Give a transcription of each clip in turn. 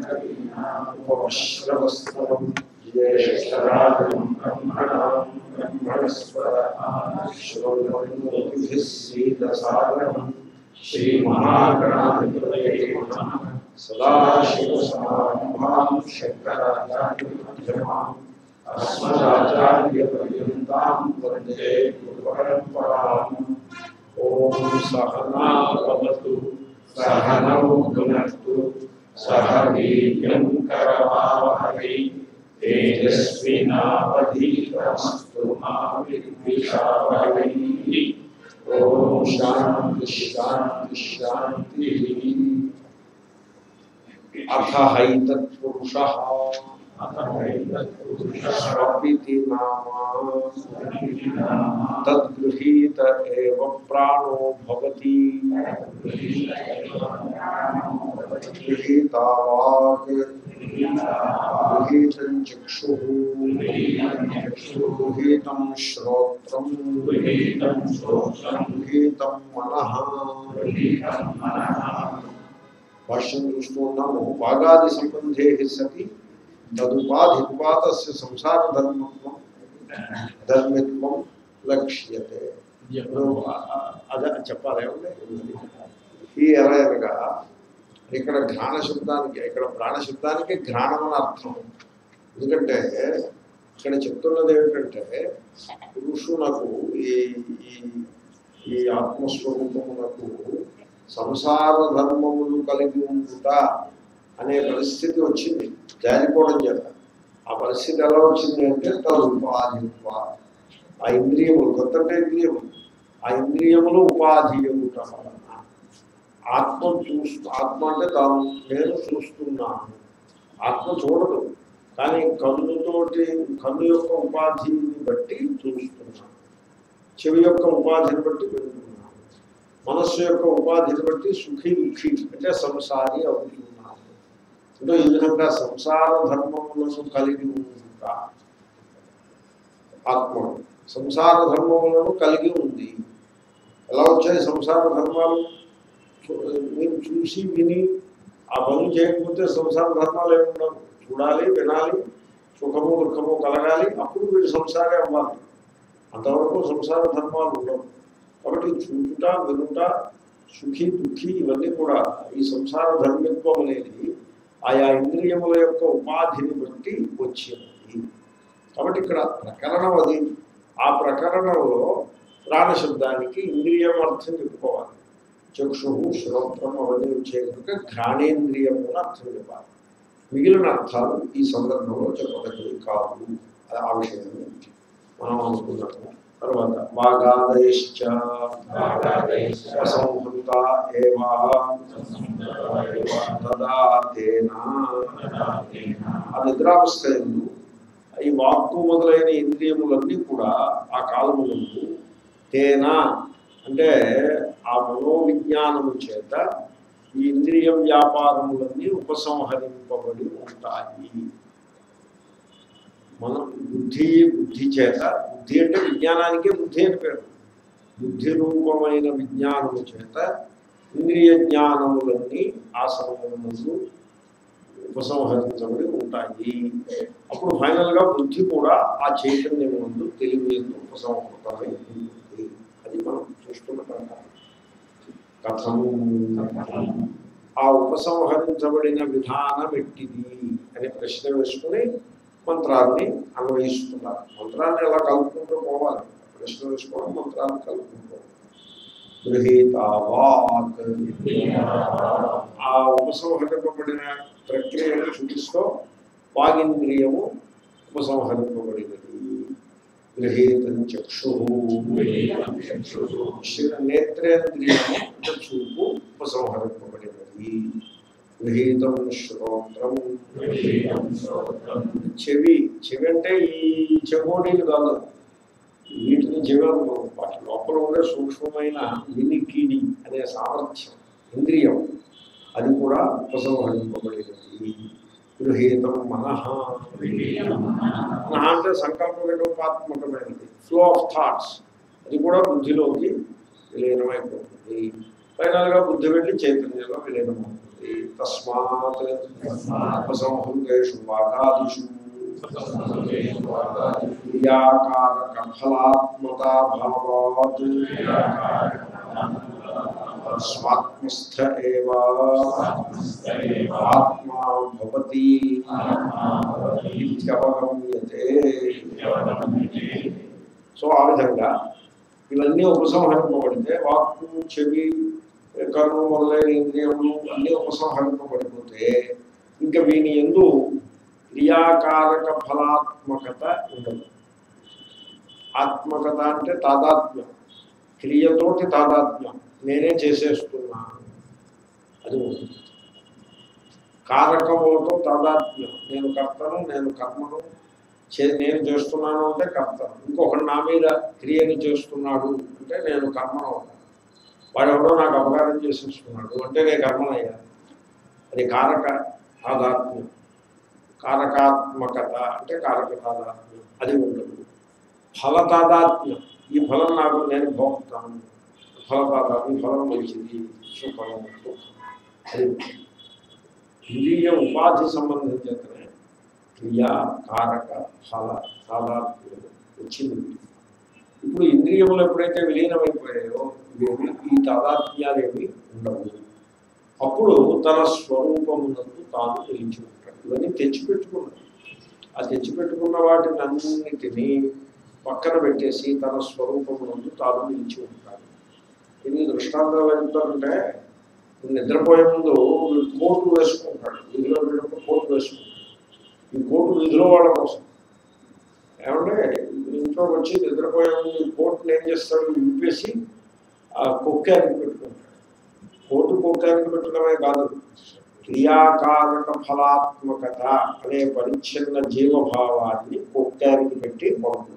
ఉపశ్రవస్తవం జ్యేష్ఠరాజం బ్రహ్మణాం బ్రహ్మణస్పరశ్రోభిः సీదసాగరం శ్రీమహాగణాధిపతये నమః సదాశివసమారంభాం శంకరాచార్యమధ్యమాం अस्मदाचार्यपर्यन्तां वन्दे गुरुपरम्पराम् ॐ सहना भवतु सहनौ भुनक्तु सह वीर्यं करवावहै तेजस्विनावधीतमस्तु मा विद्विषावहै ॐ शान्ति शान्ति शान्तिः अथ हैतत्पुरुषः स्वपिति नामा तद्गृहीत एव प्राणो भवति गृहीतावाक् गृहीतं चक्षुः गृहीतं श्रोत्रं गृहीतं మనః భాష్యం చూస్తూ ఉన్నాము వాగాది సంబంధే సతి తదుపాధిపాతస్య సంసార ధర్మత్వం ధర్మిత్వం లక్ష్యతే ఇప్పుడు అదే చెప్పాలి ఏమండి ఈ ఎలా అనగా ఇక్కడ ఘ్రాణ శబ్దానికి ఇక్కడ ప్రాణ శబ్దానికి ఘ్రాణం అని అర్థం ఎందుకంటే ఇక్కడ చెప్తున్నది ఏమిటంటే పురుషునకు ఈ ఈ- ఈ ఆత్మస్వరూపమునకు సంసార ధర్మములు కలిగి ఉండుట అనే పరిస్థితి వచ్చింది జారిపోవడం చేత ఆ పరిస్థితి ఎలా వచ్చింది అంటే తదుపాధిత్వ ఆ ఇంద్రియములు కొత్త అంటే ఇంద్రియములు ఆ ఇంద్రియములు ఉపాధి ఏమిట వలన ఆత్మ చూస్తూ ఆత్మ అంటే తాను నేను చూస్తున్నాను ఆత్మ చూడదు కానీ కన్నుతోటి కన్ను యొక్క ఉపాధిని బట్టి చూస్తున్నాను చెవి యొక్క ఉపాధిని బట్టి వింటున్నాను మనస్సు యొక్క ఉపాధిని బట్టి సుఖీ దుఃఖి అంటే సంసారి అవుతున్నాను అంటే ఈ విధంగా సంసార ధర్మములను కలిగి ఉంటా ఆత్మ సంసార ధర్మములను కలిగి ఉంది ఎలా వచ్చాయి సంసార ధర్మాలు చూ- మీరు చూసి విని ఆ పనులు చేయకపోతే సంసార ధర్మాలు ఏమి ఉండవు చూడాలి వినాలి సుఖము దుఃఖము కలగాలి అప్పుడు వీడు సంసారే అవ్వాలి అంతవరకు సంసార ధర్మాలు ఉండవు కాబట్టి చూచుట వినుట సుఖి దుఃఖి ఇవన్నీ కూడా ఈ సంసార ధర్మిత్వం అనేది ఆయా ఇంద్రియముల యొక్క ఉపాధిని బట్టి వచ్చింది కాబట్టి ఇక్కడ ప్రకరణం అది ఆ ప్రకరణంలో ప్రాణ శబ్దానికి ఇంద్రియం అర్థం చెప్పుకోవాలి చక్షు శ్రోత్రం అవన్నీ వచ్చే కనుక ఘ్రాణేంద్రియము అని అర్థం చెప్పాలి మిగిలిన అర్థాలు ఈ సందర్భంలో చెప్పదగ్గవి కాదు అది ఆ విషయం మనం అనుకున్నాము తర్వాత వాగాదయశ్చ అసంహృత ఏవా తదా తేనా ఆ నిద్రావస్థ ఎందు ఈ వాక్కు మొదలైన ఇంద్రియములన్నీ కూడా ఆ కాలమునందు తేనా అంటే ఆ మనోవిజ్ఞానము చేత ఈ ఇంద్రియ వ్యాపారములన్నీ ఉపసంహరింపబడి ఉంటాయి మన బుద్ధి బుద్ధి చేత బుద్ధి అంటే విజ్ఞానానికే బుద్ధి అని పేరు బుద్ధి రూపమైన విజ్ఞానము చేత ఇంద్రియ జ్ఞానములన్నీ ఆ సమయమునందు ఉపసంహరించబడి ఉంటాయి అప్పుడు ఫైనల్ గా బుద్ధి కూడా ఆ చైతన్యం ముందు తెలివి ఎందు ఉపసంహృతమై ఉంటుంది అది మనం చూస్తున్న ప్రకారం కథం ఆ ఉపసంహరించబడిన విధానం ఎట్టిది అనే ప్రశ్న వేసుకుని మంత్రాన్ని అన్వయిస్తున్నారు మంత్రాన్ని ఎలా కలుపుకుంటూ పోవాలి ప్రశ్న వేసుకోవడం మంత్రాన్ని కలుపుకుంటూ గృహీతావాక్ ఆ ఉపసంహరింపబడిన ప్రక్రియను చూపిస్తూ వాగింద్రియము ఉపసంహరింపబడినది గృహీతం చక్షు నేత్రేంద్రియము అంటే చూపు ఉపసంహరింపబడినది గృహీతం శ్రోత్రం చెవి చెవి అంటే ఈ చెగోడీలు కాదు వీటిని చెవి అనుకోం. వాటి లోపల ఉండే సూక్ష్మమైన వినికిడి అనే సామర్థ్యం ఇంద్రియం అది కూడా ఉపసంహరింపబడినది గృహీతం మనః మనః అంటే సంకల్ప విలోపాత్మకమైనది ఫ్లో ఆఫ్ థాట్స్ అది కూడా బుద్ధిలోకి విలీనమైపోతుంది ఫైనల్గా బుద్ధి వెళ్ళి చైతన్యంలో విలీనమవుతుంది భవతి తస్మాత్ ఉపసంహృతేషు వాగాదిషు క్రియాకారక ఫలాత్మతాభావాత్ స్వాత్మస్థ ఏవ ఆత్మా భవతి ఇత్యవగమ్యతే సో ఆ విధంగా ఇవన్నీ ఉపసంహరింపబడితే వాక్కు చెవి కన్ను మొదలైన ఇంద్రియములు అన్నీ ఉపసంహరింపబడిపోతే ఇంకా వీని ఎందు క్రియాకారక ఫలాత్మకత ఉండదు ఆత్మకత అంటే తాదాత్మ్యం క్రియతోటి తాదాత్మ్యం నేనే చేసేస్తున్నాను అది ఉంటుంది కారకములతో తాదాత్మ్యం నేను కర్తను నేను కర్మను చే నేను చేస్తున్నాను అంటే కర్తను ఇంకొకటి నా మీద క్రియను చేస్తున్నాడు అంటే నేను కర్మను అవుతాను వాడు ఎవడో నాకు అపకారం చేసేస్తున్నాడు అంటే నేను కర్మనయ్యా అది కారక తాదాత్మ్యం కారకాత్మకత అంటే కారక తాదాత్మ్యం అది ఉండదు ఫల తాదాత్మ్యం ఈ ఫలం నాకు నేను భోగుతాను ఫల తాదాత్మ్యం ఈ ఫలం మంచిది సుఫలం దుఃఖం అది ఇంద్రియ ఉపాధి సంబంధించిననే క్రియా కారక ఫల తాదాత్మ్యం వచ్చింది ఇప్పుడు ఇంద్రియములు ఎప్పుడైతే విలీనమైపోయాయో ఇవేమి ఈ తాదాత్మ్యాలేమి ఉండవు అప్పుడు తన స్వరూపమునందు తాను నిలిచి ఉంటాడు ఇవన్నీ తెచ్చిపెట్టుకున్నాడు ఆ తెచ్చిపెట్టుకున్న వాటిని అన్నిటినీ పక్కన పెట్టేసి తన స్వరూపమునందు తాను నిలిచి ఉంటాడు ఇది దృష్టాంతాలు చెప్తారంటే నిద్రపోయే ముందు వీడు కోటు వేసుకుంటాడు వీధిలో వెళ్ళినప్పుడు కోటు వేసుకుంటాడు ఈ కోటు వీధిలో వాళ్ళ కోసం ఏమంటే ఇంట్లో వచ్చి నిద్రపోయే ముందు ఈ కోటుని ఏం చేస్తాడు విప్పేసి ఆ కుక్కానికి పెట్టుకుంటాడు కోటు కుక్కానికి పెట్టడమే కాదు క్రియాకారక ఫలాత్మకత అనే పరిచ్ఛిన్న జీవభావాన్ని కుక్కానికి పెట్టి పడుతుంది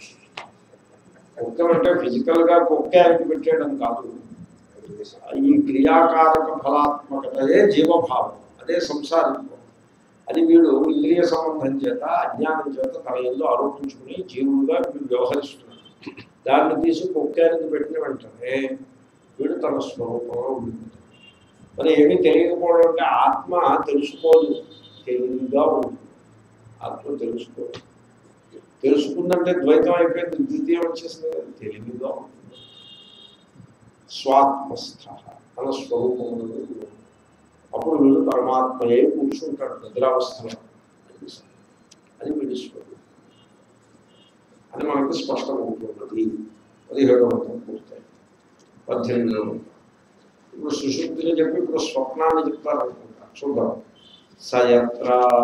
కుక్కం అంటే ఫిజికల్ గా కుక్కానికి పెట్టేయడం కాదు ఈ క్రియాకారక ఫలాత్మకతయే జీవభావం అదే సంసారిత్వం అది వీడు ఇంద్రియ సంబంధం చేత అజ్ఞానం చేత తన ఎందు ఆరోపించుకుని జీవుడుగా వీడు వ్యవహరిస్తున్నాడు దాన్ని తీసి కుక్కానికి పెట్టిన వెంటనే వీడు తన స్వరూపంలో ఉండిపోతాడు మరి ఏమీ తెలియకపోవడం అంటే ఆత్మ తెలుసుకోదు తెలివిగా ఉంటుంది ఆత్మ తెలుసుకోదు తెలుసుకుందంటే ద్వైతం అయిపోయింది ద్వితీయం వచ్చేసింది కదా తెలివిగా ఉంటుంది స్వాత్మస్థ తన స్వరూపములను అప్పుడు వీడు పరమాత్మయే కూర్చుంటాడు నిద్రావస్థలో అది వీడి స్వరూపం అని మనకు స్పష్టమవుతున్నది పదిహేడవ మంత్రం పూర్తయి పద్దెనిమిదవ మంత్రం ఇప్పుడు సుశుద్ధిని చెప్పి ఇప్పుడు స్వప్నాన్ని చెప్తారనుకుంటా చూద్దాం సయత్ర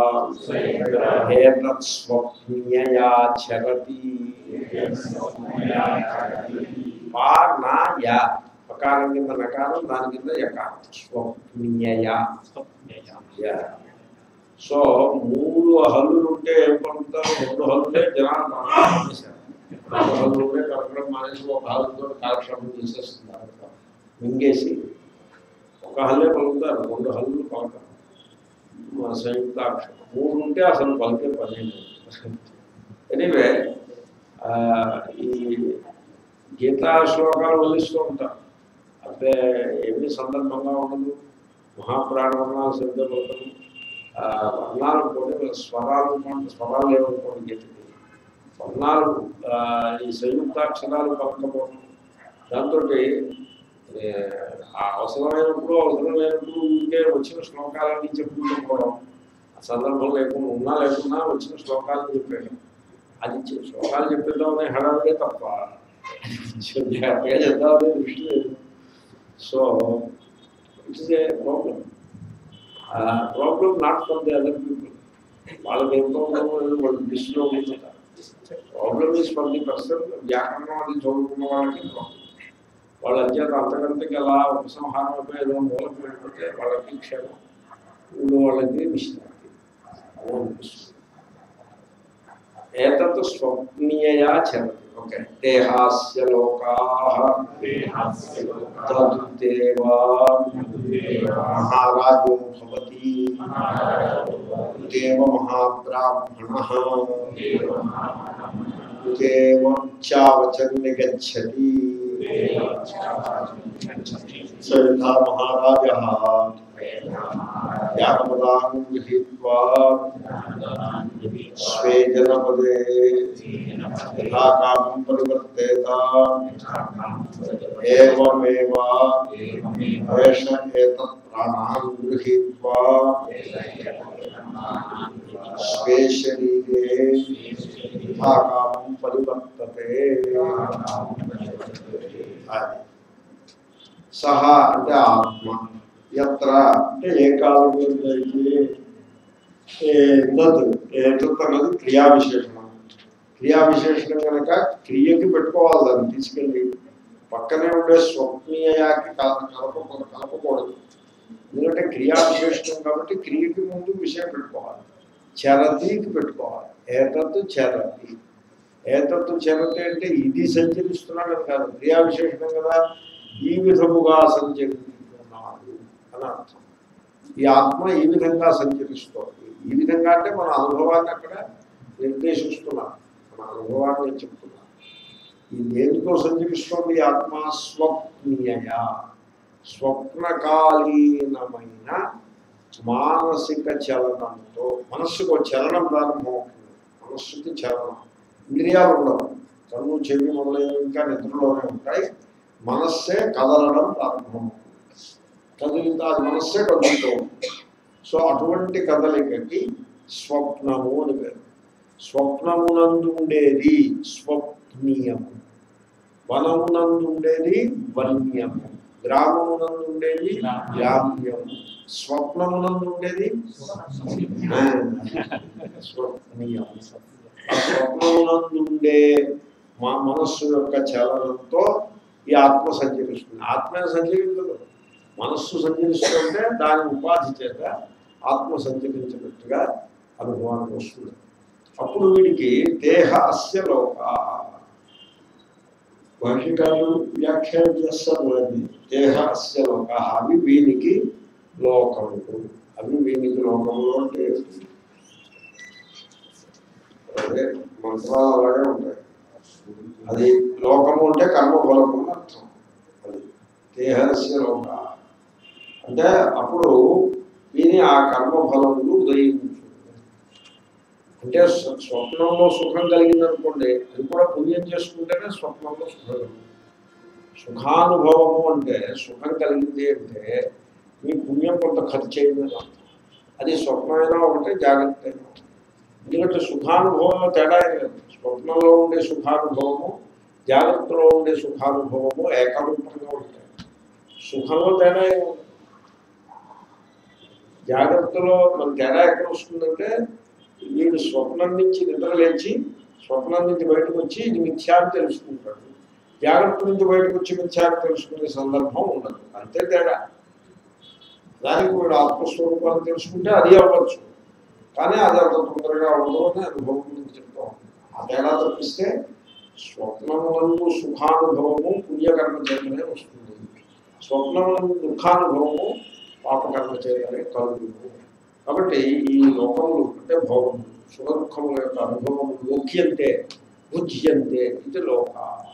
ఏతత్ స్వప్న్యయా చరతి పా నా యా పకారం కింద నకారం దాని కింద యకారం స్వప్న్యయా యా. సో మూడు హల్లులు ఉంటే ఏం పలుకుతారు రెండు హల్లులే జనాలు మానేశారు రెండు హల్లులు ఉంటే కలకడం మానేసి ఒక హల్లుతో కాలక్షేపం చేసేస్తున్నారు మింగేసి ఒక హల్లే పలుకుతారు రెండు హల్లులు పలకరు మా సంయుక్తాక్షరం మూడు ఉంటే అసలు పలికే పని ఎనీవే ఈ గీతా శ్లోకాలు వదిలిస్తూ ఉంటారు అంటే ఏమీ సందర్భంగా ఉండదు మహాపురాణ వర్ణాలు శబ్ద పలకలు వర్ణాలు కూడా స్వరాలు అనుకోండి స్వరాలు ఏమనుకోండి గీతకి వర్ణాలు ఆ, ఈ సంయుక్తాక్షరాలు పలకపోవడం దాంతో అవసరమైనప్పుడు అవసరం లేనప్పుడు ఉంటే వచ్చిన శ్లోకాలన్నీ చెప్పుకుంటూ పోవడం ఆ సందర్భం లేకుండా ఉన్నా లేకున్నా వచ్చిన శ్లోకాలను చెప్పేయడం అది చె- శ్లోకాలు చెప్పేద్దామనే హడావిడే తప్ప కొంచెం జాగ్రత్తగా చెప్దామనే దృష్టి లేదు so it's a problem problem not for the other people వాళ్ళకి ఏం ప్రాబ్లం వాళ్ళు దృష్టిలో ఉంచుతారు problem is for the person వ్యాకరణం అది చదువుకున్న వాళ్ళకి ప్రాబ్లం వాళ్ళ చేత అంతకంతకి అలా ఉపసంహారం అయిపోయి ఏదో మూలకు వెళ్ళిపోతే వాళ్ళకి క్షేమం ఊళ్ళో వాళ్ళకి విశ్రాంతి అలా అనిపిస్తుంది ఏతత్ స్వప్నీయయా చరతి ఓకే దేహాస్య లోకా తదుదేవా మహారాజో భవతి దేవ మహాబ్రాహ్మణ దేవంచావచన్ నిగచ్చతి స యథా మహారాజ జానపదాన్ గృహీత్వా స్వే జనపదే యథా కామం పరివర్తేత ఏవమేవా ఏష ఏతత్ ప్రాణాన్ గృహీత్వా స్వే శరీరే యథా కామం పరివర్తతే అది సహ అంటే ఆత్మ ఎత్ర అంటే ఏ కాలం అయితే ఏతత్ ఏతత్ అన్నది క్రియా విశేషణం క్రియా విశేషణం కనుక క్రియకి పెట్టుకోవాలి దాన్ని తీసుకెళ్ళి పక్కనే ఉండే స్వప్నీయాకి కల- కలప కలపకూడదు ఎందుకంటే క్రియా విశేషణం కాబట్టి క్రియకి ముందు విషయం పెట్టుకోవాలి చరతికి పెట్టుకోవాలి ఏతత్తు చరతి ఏతత్తు చరతి అంటే ఇది సంచరిస్తున్నాడని కాదు క్రియా విశేషణం కదా ఈ విధముగా సంచరిస్తున్నాడు అని అర్థం ఈ ఆత్మ ఈ విధంగా సంచరిస్తోంది ఈ విధంగా అంటే మన అనుభవాన్ని అక్కడ నిర్దేశిస్తున్నారు మన అనుభవాన్ని చెప్తున్నారు ఈ దేనితో సంచరిస్తోంది ఈ ఆత్మ స్వప్నీయ స్వప్నకాలీనమైన మానసిక చలనంతో మనస్సుకు ఒక చలనం ప్రారంభమవుతుంది మనస్సుకి చలనం ఇంద్రియాలు ఉండవు కన్ను చెవి మొదలైనవి ఇంకా నిద్రలోనే ఉంటాయి మనస్సే కదలడం ప్రారంభమవుతుంది కదులుతా అది మనస్సే కదులుతూ ఉంటుంది సో అటువంటి కదలికకి స్వప్నము అని పేరు స్వప్నమునందు ఉండేది స్వప్నీయము వనమునందు ఉండేది వన్యము గ్రామమునందు ఉండేది గ్రామ్యము స్వప్నమునందు ఉండేది ఆ, స్వప్నీయము ఆ స్వప్నమునందు ఉండే మా మనస్సు యొక్క చలనంతో ఈ ఆత్మ సంచరిస్తుంది ఆత్మ సంచరించదు మనస్సు సంచరిస్తుంటే దాని ఉపాధి చేత ఆత్మ సంచరించినట్టుగా అనుభవానికి వస్తుంది అప్పుడు వీడికి దేహ అస్య లోక భాష్యకారులు వ్యాఖ్యానం చేస్తారు వారిని దేహ అస్య లోక అవి వీనికి లోకములు అవి వీనికి లోకములు అంటే ఏంటి? అదే మంత్రాలు అలాగే ఉంటాయి అది లోకము అంటే కర్మఫలము అని అర్థం అది దేహస్య లోక అంటే అప్పుడు దీని ఆ కర్మఫలములు ఉదయించుతుంది అంటే స్వ- స్వప్నంలో సుఖం కలిగిందనుకోండి అది కూడా పుణ్యం చేసుకుంటేనే స్వప్నంలో సుఖం కలిగింది సుఖానుభవము అంటే సుఖం కలిగింది అంటే మీ పుణ్యం కొంత ఖర్చు అయిందని అర్థం అది స్వప్నమైనా ఒకటే జాగ్రత్త అయినా ఒకటే. ఎందుకంటే సుఖానుభవంలో తేడా ఏం లేదు స్వప్నంలో ఉండే సుఖానుభవము జాగ్రత్తలో ఉండే సుఖానుభవము ఏకరూపంగా ఉంటాయి సుఖంలో తేడా ఏమి ఉండదు. జాగ్రత్తలో మన తేడా ఎక్కడ వస్తుందంటే వీడు స్వప్నం నుంచి నిద్ర లేచి స్వప్నం నుంచి బయటకు వచ్చి ఇది మిథ్యాన్ని తెలుసుకుంటాడు జాగ్రత్త నుంచి బయటకు వచ్చి మిథ్యాన్ని తెలుసుకునే సందర్భం ఉండదు అంతే తేడా దానికి వీడు ఆత్మస్వరూపాన్ని తెలుసుకుంటే అది అవ్వచ్చు కానీ అది అంత తొందరగా ఉండదు అని అనుభవం నుంచి చెప్తాం ఆ తేడా తప్పిస్తే స్వప్నమునందు సుఖానుభవము పుణ్యకర్మ చేతనే వస్తుంది స్వప్నమునందు దుఃఖానుభవము పాపకర్మ చేతనే కలుగుతుంది కాబట్టి ఈ లోకములు అంటే భోగములు సుఖ దుఃఖముల యొక్క అనుభవము లోక్యంతే భుజ్యంతే ఇది లోక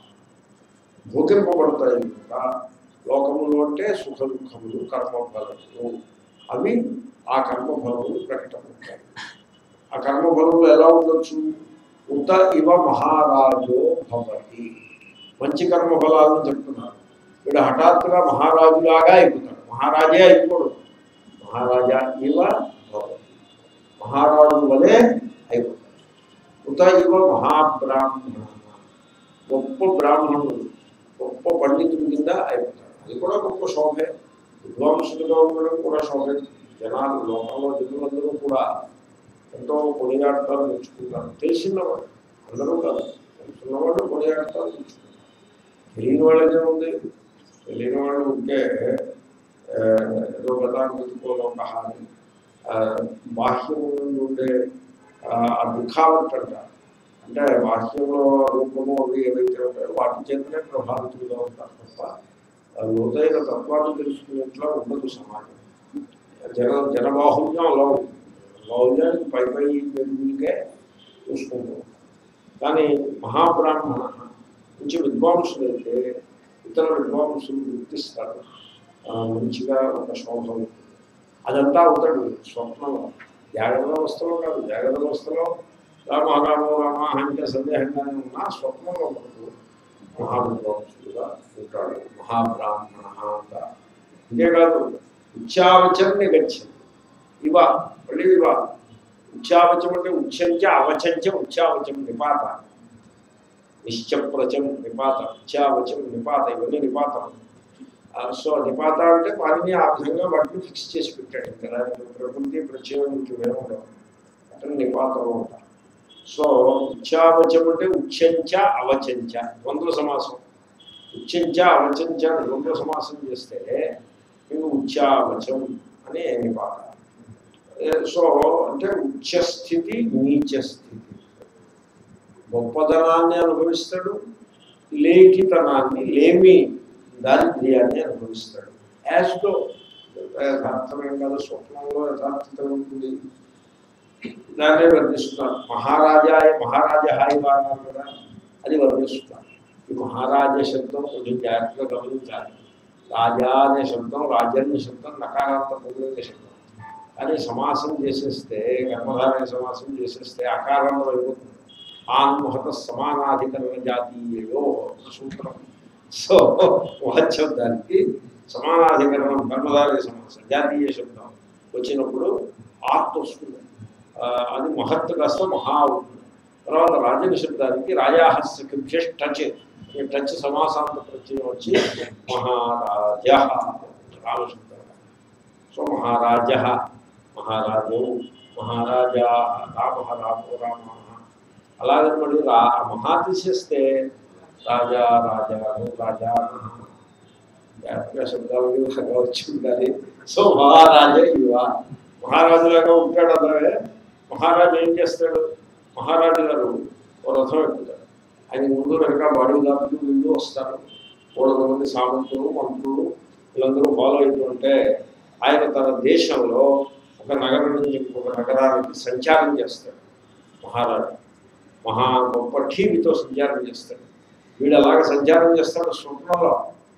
భోగింపబడతాయి కనుక లోకములు అంటే సుఖ దుఃఖములు కర్మఫలములు అవి ఆ కర్మఫలములు ప్రకటమవుతాయి ఆ కర్మఫలములు ఎలా ఉండొచ్చు ఉత ఇవ మహారాజో భవతి మంచి కర్మఫలాలను చెప్తున్నారు వీడు హఠాత్తుగా మహారాజులాగా అయిపోతాడు మహారాజే అయిపోడు మహారాజా ఇవ భవతి మహారాజు వలె అయిపోతాడు ఉత ఇవ మహాబ్రాహ్మణ గొప్ప బ్రాహ్మణుడు గొప్ప పండితుడి కింద అయిపోతాడు అది కూడా గొప్ప శోభే విద్వాంసులుగా ఉండడం కూడా శోభే జనాలు లోకంలో జనులందరూ కూడా ఎంతో కొనియాడతారు మెచ్చుకుంటారు తెలిసినవాడు అందరూ కాదు తెలుసున్నవాళ్ళు కొనియాడతారు మెచ్చుకుంటారు తెలియని వాళ్ళనే ఉంది తెలియని వాళ్ళు ఉంటే ఆ, ఏదో గతానుకోలోక హాని బాహ్యం నుండి ఉండే ఆ ఆ దుఃఖావట్ అంటారు అంటే బాహ్యంలో రూపము అవి ఏవైతే ఉంటాయో వాటి చేతనే ప్రభావితులుగా ఉంటారు తప్ప ఆ లోతైన తత్వాన్ని తెలుసుకునేట్లా ఉండదు సమాజం జన జనబాహుల్యం అలా ఉంటుంది బాహుల్యానికి పై పై పెరుగునికే చూసుకుంటూ ఉంటాం. కానీ మహాబ్రాహ్మణ మంచి విద్వాంసులైతే ఇతర విద్వాంసులు గుర్తిస్తారు ఆ, మంచిగా ఒక శోభ ఉంటుంది అదంతా అవుతాడు స్వప్నంలో జాగ్రత్త అవస్థలో కాదు జాగ్రత్త అవస్థలో రామ రామ రామ అంటే సందేహంగానే ఉన్నా స్వప్నంలో మనకు మహావిద్వాంసుడుగా ఉంటాడు మహాబ్రాహ్మణ అంట అంతేకాదు ఉచ్చావచన్ని గచ్చింది ఇవ మళ్ళీ ఇవ ఉచ్చావచం అంటే ఉచ్చంచ అవచంచ ఉచ్చావచం నిపాత నిశ్చప్రచం నిపాత ఉచ్చావచం నిపాత ఇవన్నీ నిపాతం ఆ, సో నిపాత అంటే వాటిని ఆ విధంగా వాటిని ఫిక్స్ చేసి పెట్టాడు కదా ప్రకృతి ప్రత్యయం ఇంకేమో ఉండవు అతను నిపాతంలో ఉంటారు సో ఉచ్చావచం అంటే ఉచ్చంచ అవచంచ ద్వంద్వ సమాసం ఉచ్చంచ అవచంచ అని ద్వంద్వ సమాసం చేస్తే మీకు ఉచ్చావచం అనే నిపాత ఏ, సో అంటే ఉచ్చస్థితి నీచ స్థితి గొప్పదనాన్ని అనుభవిస్తాడు లేఖితనాన్ని లేమి దారిద్ర్యాన్ని అనుభవిస్తాడు యాజ్లో యథార్థమేం కాదు స్వప్నంలో యథార్థత ఉంటుంది దాన్నే వర్ణిస్తున్నారు మహారాజాయ మహారాజా హాయి అన్నారు కదా అది వర్ణిస్తున్నారు ఈ మహారాజ శబ్దం కొంచెం జాగ్రత్తగా గమనించాలి రాజా అనే శబ్దం రాజన్య శబ్దం నకారాత్మక శబ్దం కానీ సమాసం చేసేస్తే కర్మధారణ సమాసం చేసేస్తే అకారంలో అయిపోతుంది ఆన్మహత సమానాధికరణ జాతీయో సూత్రం సో వాచ్యబ్దానికి సమానాధికరణం కర్మధారయ సమాసం జాతీయ శబ్దం వచ్చినప్పుడు ఆత్మ వస్తుంది ఆ, అది మహత్ కాస్త మహా అవుతుంది తర్వాత రాజన శబ్దానికి రాజాహస్య టచ్ ఈ టచ్ సమాసాంత ప్రత్యయం వచ్చి మహారాజ రామశబ్దం సో మహారాజ మహారాజు మహారాజా రామ రామో రామ అలాగే మళ్ళీ రా మహా తీసేస్తే రాజా రాజాను రాజా జాగ్రత్తగా శబ్దాలు బాగా వచ్చి ఉండాలి సో మహారాజ ఇవ మహారాజులాగా ఉంటాడు అలాగే మహారాజు ఏం చేస్తాడు మహారాజు గారు ఓ రథం ఎక్కుతాడు ఆయన ముందు వెనక బాడీగార్డులు వీళ్ళు వస్తారు మూడు మంది సామంతులు మంత్రులు వీళ్ళందరూ ఫాలో అవుతుంటే ఆయన తన దేశంలో ఒక నగరం నుంచి ఇంకొక నగరానికి సంచారం చేస్తాడు మహారాజు మహా గొప్ప టీవీతో సంచారం చేస్తాడు వీడు అలాగ సంచారం చేస్తాడు స్వప్నంలో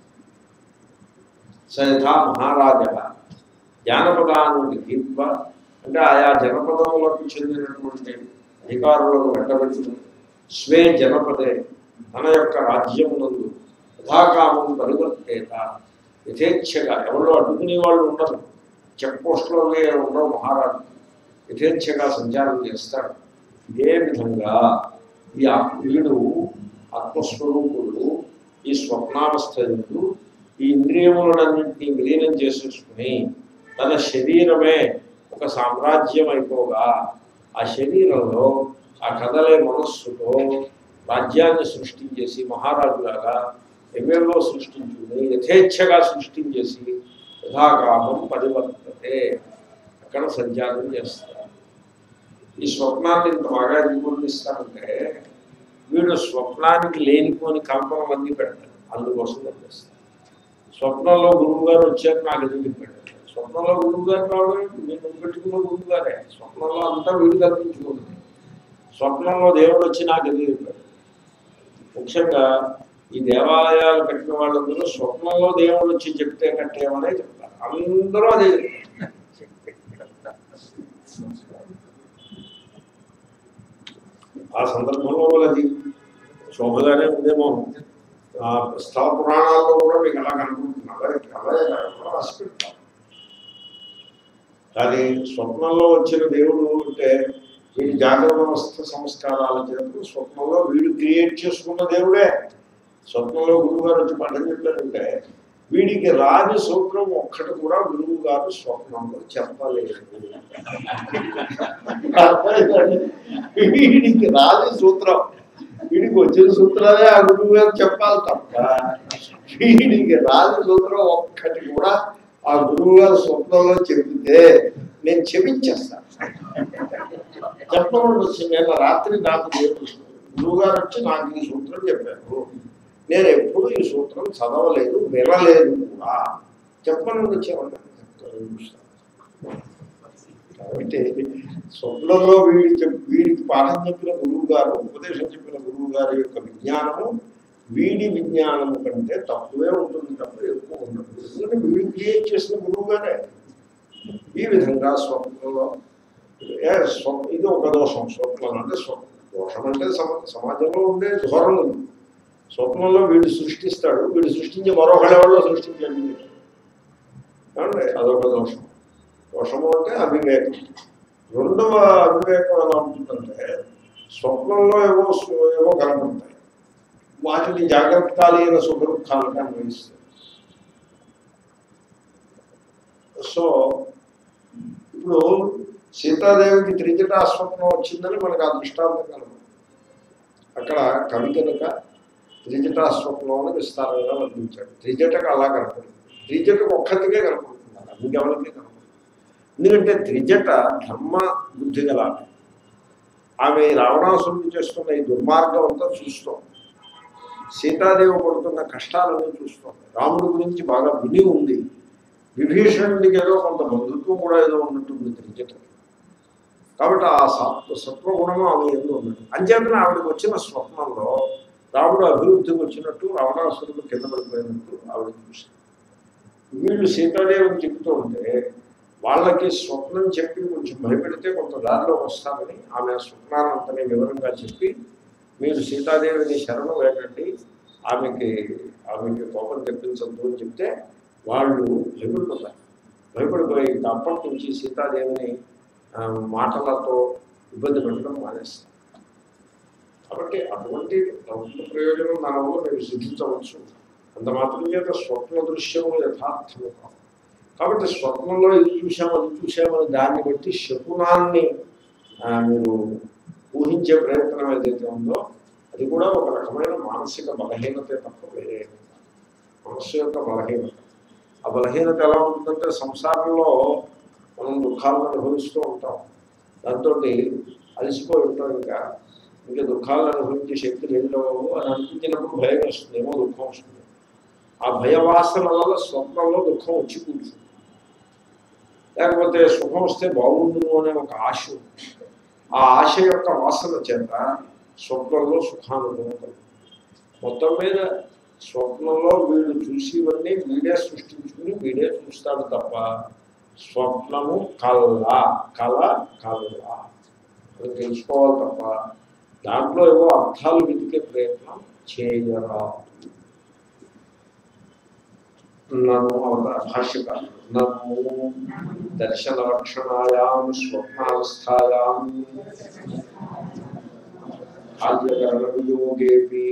సయథా మహారాజ జానపదాన్ని గీత్వ అంటే ఆయా జనపదములకు చెందినటువంటి అధికారులను వెంటబెట్టుకుని స్వే జనపదే తన యొక్క రాజ్యమునందు యథాకామం పరివర్తేత యథేచ్ఛగా ఎవరో అడ్డుకునే వాళ్ళు ఉండరు చెక్ పోస్టులో ఉండవు మహారాజు యథేచ్ఛగా సంచారం చేస్తాడు ఇదే విధంగా ఈ ఆత్మ వీడు ఆత్మస్వరూపుడు ఈ స్వప్నావస్థ ఎందు ఈ ఇంద్రియములన్నింటినీ విలీనం చేసేసుకుని తన శరీరమే ఒక సామ్రాజ్యం అయిపోగా ఆ శరీరంలో ఆ కదలే మనస్సుతో రాజ్యాన్ని సృష్టించేసి మహారాజులాగా ఎవేవో సృష్టించుకుని యథేచ్ఛగా సృష్టించేసి యథాకామం పరివర్తతే అక్కడ సంచారం చేస్తారు ఈ స్వప్నాన్ని ఇంత బాగా రూపొందిస్తారంటే వీడు స్వప్నానికి లేనిపోని కల్పనలన్నీ పెడతాడు అందుకోసం పంపిస్తాడు స్వప్నంలో గురువు గారు వచ్చారు నాకు ఎదురు పెట్టాడు స్వప్నంలో గురువు గారు రావడం ఏంటి? నేను పెట్టుకున్న గురువు గారే స్వప్నంలో అంతా వీడు కల్పించుకుంటుంది స్వప్నంలో దేవుడు వచ్చి నాకు ఎదురు చెప్పాడు ముఖ్యంగా ఈ దేవాలయాలు కట్టిన వాళ్ళందరూ స్వప్నంలో దేవుడు వచ్చి చెప్తే కట్టేమనే చెప్తారు అందరూ అదే చెప్తారు ఆ సందర్భంలో కూడా అది శోభగానే ఉందేమో ఆ స్థల పురాణాల్లో కూడా మీకు అలా కనుకుంటుంది అలాగే అలాగే కాకుండా రాసి పెడతారు కానీ స్వప్నంలో వచ్చిన దేవుడు అంటే వీడి జాగ్రత్త వ్యవస్థ సంస్కారాల చేత స్వప్నంలో వీడు క్రియేట్ చేసుకున్న దేవుడే స్వప్నంలో గురువు గారు వచ్చి పండుగ చెప్పారంటే వీడికి రాని సూత్రం ఒక్కటి కూడా గురువు గారు స్వప్నంలో చెప్పలేదు వీడికి రాని సూత్రం వీడికి వచ్చిన సూత్రాలే ఆ గురువు గారు చెప్పాలి తప్ప వీడికి రాని సూత్రం ఒక్కటి కూడా ఆ గురువు గారు స్వప్నంలో చెబితే నేను చెప్పించేస్తాను చెప్పకుండా వచ్చి నేను రాత్రి నాకు దేవుడు గురువు గారు వచ్చి నాకు ఈ సూత్రం చెప్పారు నేను ఎప్పుడు ఈ సూత్రం చదవలేదు వినలేదు కూడా చెప్పను వచ్చేవాడిని కాబట్టి స్వప్నంలో వీడి చెప్ వీడికి పాఠం చెప్పిన గురువు గారు ఉపదేశం చెప్పిన గురువు గారి యొక్క విజ్ఞానము వీడి విజ్ఞానము కంటే తక్కువే ఉంటుంది తప్ప ఎక్కువ ఉండదు ఎందుకంటే వీడు క్రియేట్ చేసిన గురువు గారే ఈ విధంగా స్వప్నంలో ఏ స్వప్న ఇది ఒక దోషం స్వప్నం అంటే స్వప్న దోషం అంటే సమ సమాజంలో ఉండే ధోరణులు స్వప్నంలో వీడు సృష్టిస్తాడు వీడు సృష్టించి మరొకడెవడో సృష్టించాడు ఏమండి అదొక దోషం దోషము అంటే అవివేకం రెండవ అవివేకం ఎలా ఉంటుందంటే స్వప్నంలో ఏవో సు- ఏవో కనపడతాయి వాటిని జాగ్రత్తకాలీన సుఖ దుఃఖాలకు అన్వయిస్తాయి సో ఇప్పుడు సీతాదేవికి త్రిజటా స్వప్నం వచ్చిందని మనకు ఆ దృష్టాంతం కలదు అక్కడ కవి కనుక త్రిజటా స్వప్నం అని విస్తారంగా వర్ణించాడు త్రిజటకు అలా కనపడింది త్రిజటకు ఒక్కటికే కనపడుతుంది అలా ఇంకెవరికి కనపడుతుంది ఎందుకంటే త్రిజట ధర్మ బుద్ధి గల ఆమె. ఆమె ఈ రావణాసురుడు చేస్తున్న ఈ దుర్మార్గం అంతా చూస్తాం సీతాదేవి పడుతున్న కష్టాలన్నీ చూస్తాం రాముడి గురించి బాగా విని ఉంది విభీషణుడికి ఏదో కొంత బంధుత్వం కూడా ఏదో ఉన్నట్టుంది త్రిజటకి కాబట్టి ఆ సత్వ సత్వగుణము ఆమె ఎందు ఉన్నది అంచేతన ఆవిడకి వచ్చిన స్వప్నంలో రాముడు అభివృద్ధికి వచ్చినట్టు రావణాసురుడు కింద పడిపోయినట్టు ఆవిడ చూసింది వీళ్ళు సీతాదేవిని చెప్తూ ఉంటే వాళ్ళకి స్వప్నం చెప్పి కొంచెం భయపెడితే కొంత దారిలో వస్తామని ఆమె ఆ స్వప్నాన్నంతని వివరంగా చెప్పి మీరు సీతాదేవిని శరణు వేయండి ఆమెకి ఆమెకి కోపం తెప్పించద్దు అని చెప్తే వాళ్ళు భయపడిపోతారు భయపడిపోయి ఇంకా అప్పటి నుంచి సీతాదేవిని ఆ, మాటలతో ఇబ్బంది పెట్టడం మానేస్తారు కాబట్టి అటువంటి లౌకిక ప్రయోజనం మన వల్ల మేము సిద్ధించవచ్చు అంత మాత్రం చేత స్వప్న దృశ్యము యథార్థము కాదు కాబట్టి స్వప్నంలో ఇది చూసాము అది చూసామని దాన్ని బట్టి శకునాన్ని ఆ, మీరు ఊహించే ప్రయత్నం ఏదైతే ఉందో అది కూడా ఒక రకమైన మానసిక బలహీనతే తప్ప వేరే ఏమీ కాదు. మనస్సు యొక్క బలహీనత ఆ బలహీనత ఎలా ఉంటుందంటే సంసారంలో మనం దుఃఖాలను అనుభవిస్తూ ఉంటాం దాంతో అలసిపోయి ఉంటాం ఇంకా ఇంకా దుఃఖాలను అనుభవించే శక్తి లేదు అని అనిపించినప్పుడు భయం వస్తుంది ఏమో దుఃఖం వస్తుంది ఆ భయవాసన వల్ల స్వప్నంలో దుఃఖం వచ్చి కూర్చుంది లేకపోతే సుఖం వస్తే బాగుండును అనే ఒక ఆశ ఉంది. ఆ ఆశ యొక్క వాసన చేత స్వప్నంలో సుఖానుభవం కలుగుతుంది మొత్తం మీద స్వప్నంలో వీడు చూసివన్నీ వీడే సృష్టించుకుని వీడే చూస్తాడు తప్ప స్వప్నము కళ్ళ కళ కళ్ళ అని తెలుసుకోవాలి తప్ప దాంట్లో ఏవో అర్థాలు వెతికే ప్రయత్నం చేయరాదు నన్ను అవత- భాష్యకారులు నన్ను దర్శన లక్షణాయాం స్వప్నావస్థాయాం కార్యకరణ వియోగేపి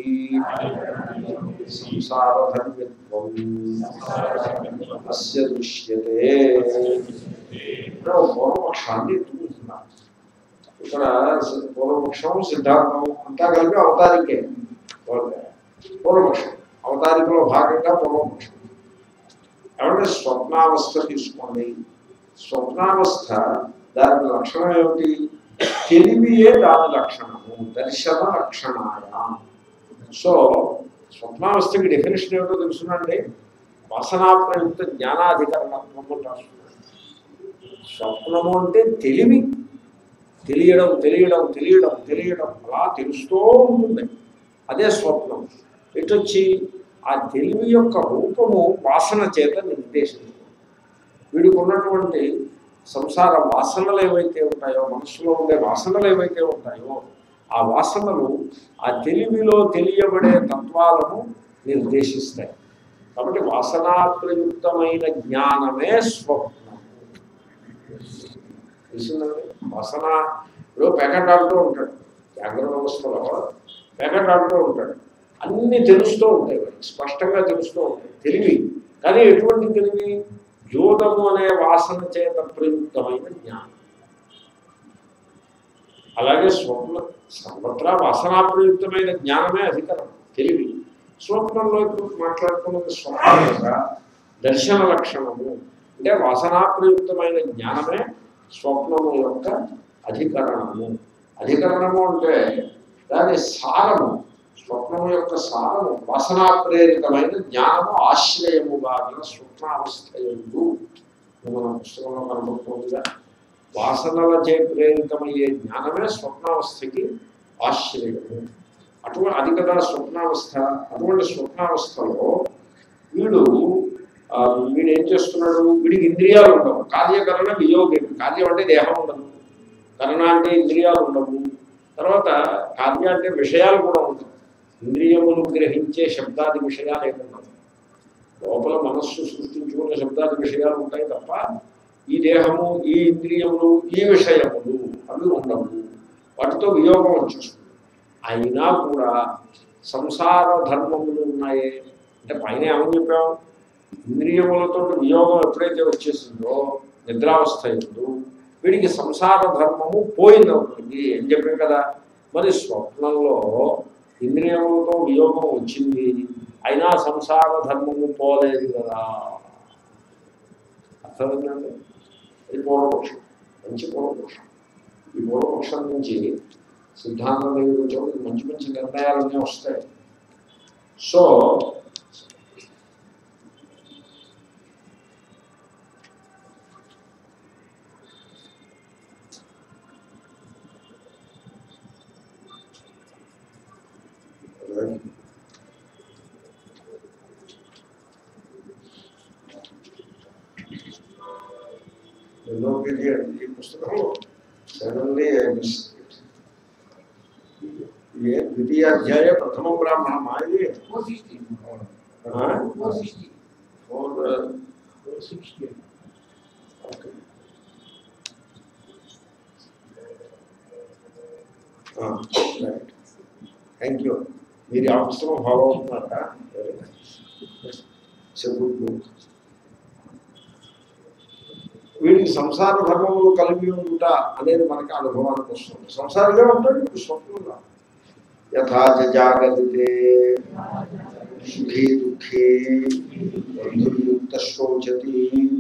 సంసారధర్మిత్వం అస్య దృశ్యతే ఇక్కడ ఒక పూర్వపక్షాన్ని ఎత్తుకుంటున్నారు ఇక్కడ సి- పూర్వపక్షం సిద్ధాంతం అంతా కలిపి అవతారికే పూర్వపక్షం అవతారికలో భాగంగా పూర్వపక్షం ఏమంటే స్వప్నావస్థ తీసుకోండి స్వప్నావస్థ దాని లక్షణం ఏమిటి తెలివియే దాని లక్షణము దర్శన లక్షణాయ సో స్వప్నావస్థకి డెఫినేషన్ ఏమిటో తెలుసునండి వాసనాప్రయుక్త జ్ఞానాధికరణత్వం అని రాస్తున్నాడు స్వప్నము అంటే తెలివి తెలియడం తెలియడం తెలియడం తెలియడం అలా తెలుస్తూ ఉంటుంది అదే స్వప్నం ఎటొచ్చి ఆ తెలివి యొక్క రూపము వాసన చేత నిర్దేశించుకుంది వీడికి ఉన్నటువంటి సంసార వాసనలు ఏవైతే ఉంటాయో మనసులో ఉండే వాసనలు ఏవైతే ఉంటాయో ఆ వాసనలు ఆ తెలివిలో తెలియబడే తత్వాలను నిర్దేశిస్తాయి కాబట్టి వాసనాప్రయుక్తమైన జ్ఞానమే స్వప్నం తెలిసిందండి వాసన ఇప్పుడు ప్యాకెట్ ఆడుతూ ఉంటాడు జాగ్రత్త అవస్థలో ప్యాకెట్ ఆడుతూ ఉంటాడు అన్నీ తెలుస్తూ ఉంటాయి వాడికి స్పష్టంగా తెలుస్తూ ఉంటాయి తెలివి కానీ ఎటువంటి తెలివి యోగము అనే వాసన చేత ప్రయుక్తమైన జ్ఞానం అలాగే స్వప్న సర్వత్రా వాసనాప్రయుక్తమైన జ్ఞానమే అధికరం తెలివి స్వప్నంలో ఇప్పుడు మాట్లాడుతున్నది స్వప్నం యొక్క దర్శన లక్షణము అంటే వాసనాప్రయుక్తమైన జ్ఞానమే స్వప్నము యొక్క అధికరణము అధికరణము అంటే దాని సారము స్వప్నము యొక్క సారము వాసనా ప్రేరితమైన జ్ఞానము ఆశ్రయముగా గల స్వప్నావస్థ ఎందు మన పుస్తకంలో కనబడుతుందిగా వాసనల చే ప్రేరితమయ్యే జ్ఞానమే స్వప్నావస్థకి ఆశ్రయము అటువంటి అది కదా స్వప్నావస్థ అటువంటి స్వప్నావస్థలో వీడు ఆ, వీడు ఏం చేస్తున్నాడు వీడికి ఇంద్రియాలు ఉండవు కార్యకరణ వియోగి కార్యం అంటే దేహం ఉండదు కరణ అంటే ఇంద్రియాలు ఉండవు తర్వాత కార్య అంటే విషయాలు కూడా ఉండవు ఇంద్రియములు గ్రహించే శబ్దాది విషయాలు ఏమి ఉండవు లోపల మనస్సు సృష్టించుకునే శబ్దాది విషయాలు ఉంటాయి తప్ప ఈ దేహము ఈ ఇంద్రియములు ఈ విషయములు అవి ఉండవు వాటితో వియోగం వచ్చేస్తుంది అయినా కూడా సంసార ధర్మములు ఉన్నాయే అంటే పైన ఏమని చెప్పాం ఇంద్రియములతో వియోగం ఎప్పుడైతే వచ్చేసిందో నిద్రావస్థ ఎందు వీడికి సంసార ధర్మము పోయిందవుతుంది అని చెప్పాం కదా మరి స్వప్నంలో ఇంద్రియములతో వియోగం వచ్చింది అయినా సంసార ధర్మము పోలేదు కదా అర్థమైందండి ఇది పూర్వపక్షం మంచి పూర్వపక్షం ఈ పూర్వపక్షం నుంచి సిద్ధాంతం దగ్గర మంచి మంచి నిర్ణయాలన్నీ వస్తాయి సో ఎన్నో పేజీ అండి ఈ పుస్తకం సడన్లీ ఏ ద్వితీయాధ్యాయ ప్రథమ బ్రాహ్మణ మాది four sixty four sixty four four sixty thank you మీరు ఆ పుస్తకం ఫాలో అవుతున్నారా వెరీ నైస్ గుడ్ బుక్ వీడికి సంసార ధర్మములు కలిగి ఉంట అనేది మనకి అనుభవానికి వస్తుంది సంసారిగా ఉంటాడు ఇప్పుడు స్వప్నంగా యథా చ జాగరితే సుఖీ దుఃఖీ బంధుయుక్త శోచతి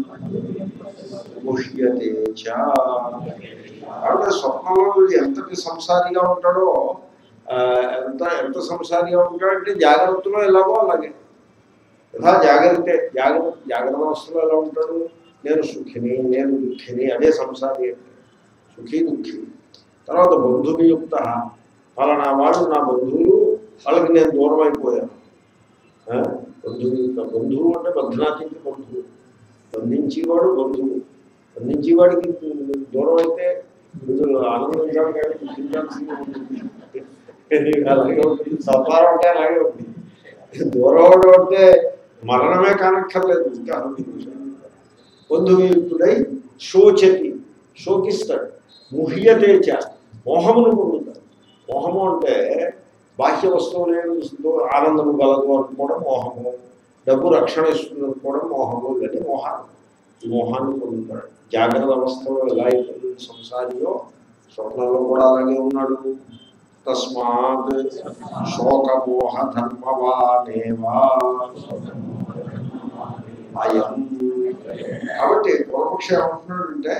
ముహ్యతే చ కాబట్టి స్వప్నంలో వీడు ఎంతటి సంసారిగా ఉంటాడో ఆ, ఎంత ఎంత సంసారిగా ఉంటాడంటే జాగ్రత్తలో ఎలాగో అలాగే యథా జాగ్రత్త జాగ్రత్త జాగ్రత్త అవస్థలో ఎలా ఉంటాడు నేను సుఖిని నేను దుఃఖిని అదే సంసారి అంటే సుఖీ దుఃఖి తర్వాత బంధువియుక్త ఫలానా వాడు నా బంధువులు వాళ్ళకి నేను దూరం అయిపోయాను ఆ? బంధువుయుక్త బంధువు అంటే బధ్నాతికి బంధువు బంధించేవాడు బంధువు బంధించేవాడికి దూరం అయితే వీడు ఆనందించాలి కానీ దుఃఖించాల్సింది ఉంటుంది అలాగే ఉంటుంది సంసారం అంటే అలాగే ఉంటుంది దూరం అవడం అంటే మరణమే కానక్కర్లేదు ఇంకా బంధువియుక్తుడై శోచతి శోకిస్తాడు ముహ్యతేచ మోహమును పొందుతాడు మోహము అంటే బాహ్య వస్తువులు ఆనందము గలదు అనుకోవడం మోహము డబ్బు రక్షణ ఇస్తుంది అనుకోవడం మోహము ఇవన్నీ మోహాలు ఈ మోహాన్ని పొందుతాడు జాగ్రత్త అవస్థలో ఎలా అయితే సంసారిలో స్వప్నంలో కూడా అలాగే ఉన్నాడు తస్మాత్ శోకమోహ ధర్మవానేవా అయం కాబట్టి పూర్వపక్ష ఏమంటున్నాడంటే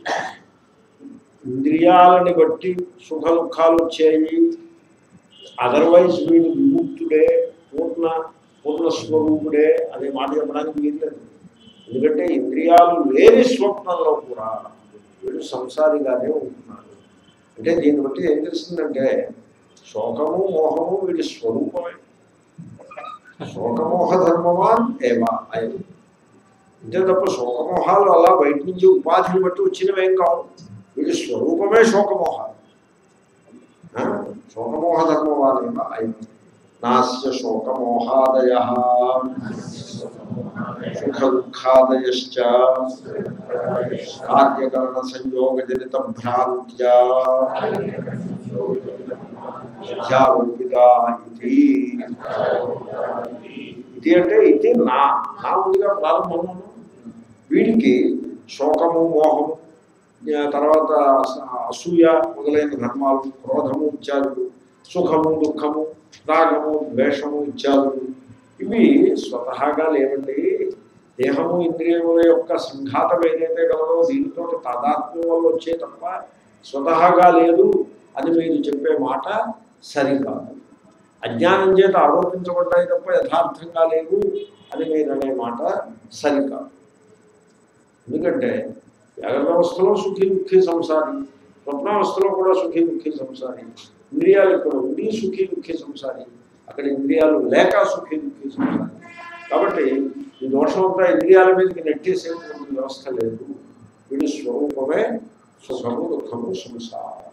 ఇంద్రియాలని బట్టి సుఖ దుఃఖాలు వచ్చాయి అదర్వైజ్ వీడు విముక్తుడే పూర్ణ పూర్ణ స్వరూపుడే అనే మాట చెప్పడానికి వీల్లేదు ఎందుకంటే ఇంద్రియాలు లేని స్వప్నంలో కూడా వీడు సంసారిగానే ఉంటున్నాడు అంటే దీన్ని బట్టి ఏం తెలిసిందంటే శోకము మోహము వీడి స్వరూపమే శోకమోహ ధర్మవాన్ ఏవా అయం అంతే తప్ప శోకమోహాలు అలా బయట నుంచి ఉపాధిని బట్టి వచ్చినవేం కావు వీడి స్వరూపమే శోకమోహాలు ఆ? శోకమోహ ధర్మవానేవ అయం నాస్య శోకమోహాదయ సుఖ దుఃఖాదయశ్చ కార్యకరణ సంయోగజనిత భ్రాంత్యా మిథ్యారోపితా ఇది ఇది అంటే ఇది నా నా ఉందిగా ప్రారంభంలో వీడికి శోకము మోహము ఆ తర్వాత అస- అసూయ మొదలైన ధర్మాలు క్రోధము ఇత్యాదులు సుఖము దుఃఖము రాగము ద్వేషము ఇత్యాదులు ఇవి స్వతహాగా లేవండి దేహము ఇంద్రియముల యొక్క సంఘాతం ఏదైతే కలదో దీనితో తాదాత్మ్యం వల్ల వచ్చే తప్ప స్వతహాగా లేదు అని మీరు చెప్పే మాట సరికాదు అజ్ఞానం చేత ఆరోపించబడ్డాయి తప్ప యథార్థంగా లేవు అని మీరు అనే మాట సరికాదు ఎందుకంటే జాగ్రత్తావస్థలో సుఖీ దుఃఖీ సంసారి స్వప్నావస్థలో కూడా సుఖీ దుఃఖీ సంసారి ఇంద్రియాలు ఇక్కడ ఉండి సుఖీ దుఃఖీ సంసారి అక్కడ ఇంద్రియాలు లేక సుఖీ దుఃఖీ సంసారి కాబట్టి ఈ దోషం అంతా ఇంద్రియాల మీదకి నెట్టేసేటువంటి వ్యవస్థ లేదు వీడి స్వరూపమే సుఖము దుఃఖము సంసారం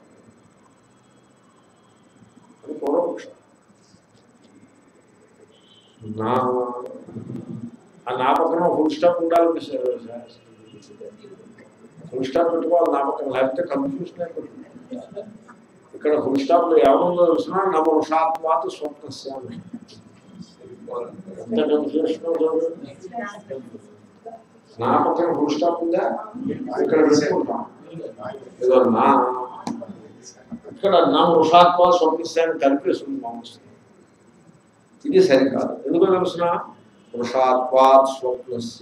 అని పూర్వపక్షం నా ఆ నా పక్కన ఫుల్ స్టాప్ ఉండాలి ఫుల్ స్టాప్ పెట్టుకోవాలి నా పక్కన లేకపోతే కన్ఫ్యూషన్ అయిపోతుంది ఇక్కడ ఫుల్ స్టాప్ లో ఏమన్నా తెలిసిన నమోషాత్మాత్ స్వప్నస్యామి ఎంత కన్ఫ్యూషన్ చూడండి నా పక్కన ఫుల్ స్టాప్ ఉందా ఇక్కడ పెట్టుకుంటాం ఏదో నా ఇక్కడ నా వృషాత్మ స్వప్నిస్తాయని కలిపేస్తుంది మామూలు ఇది సరికాదు ఎందుకు తెలుసిన వృషాత్వాత్ స్వప్నస్య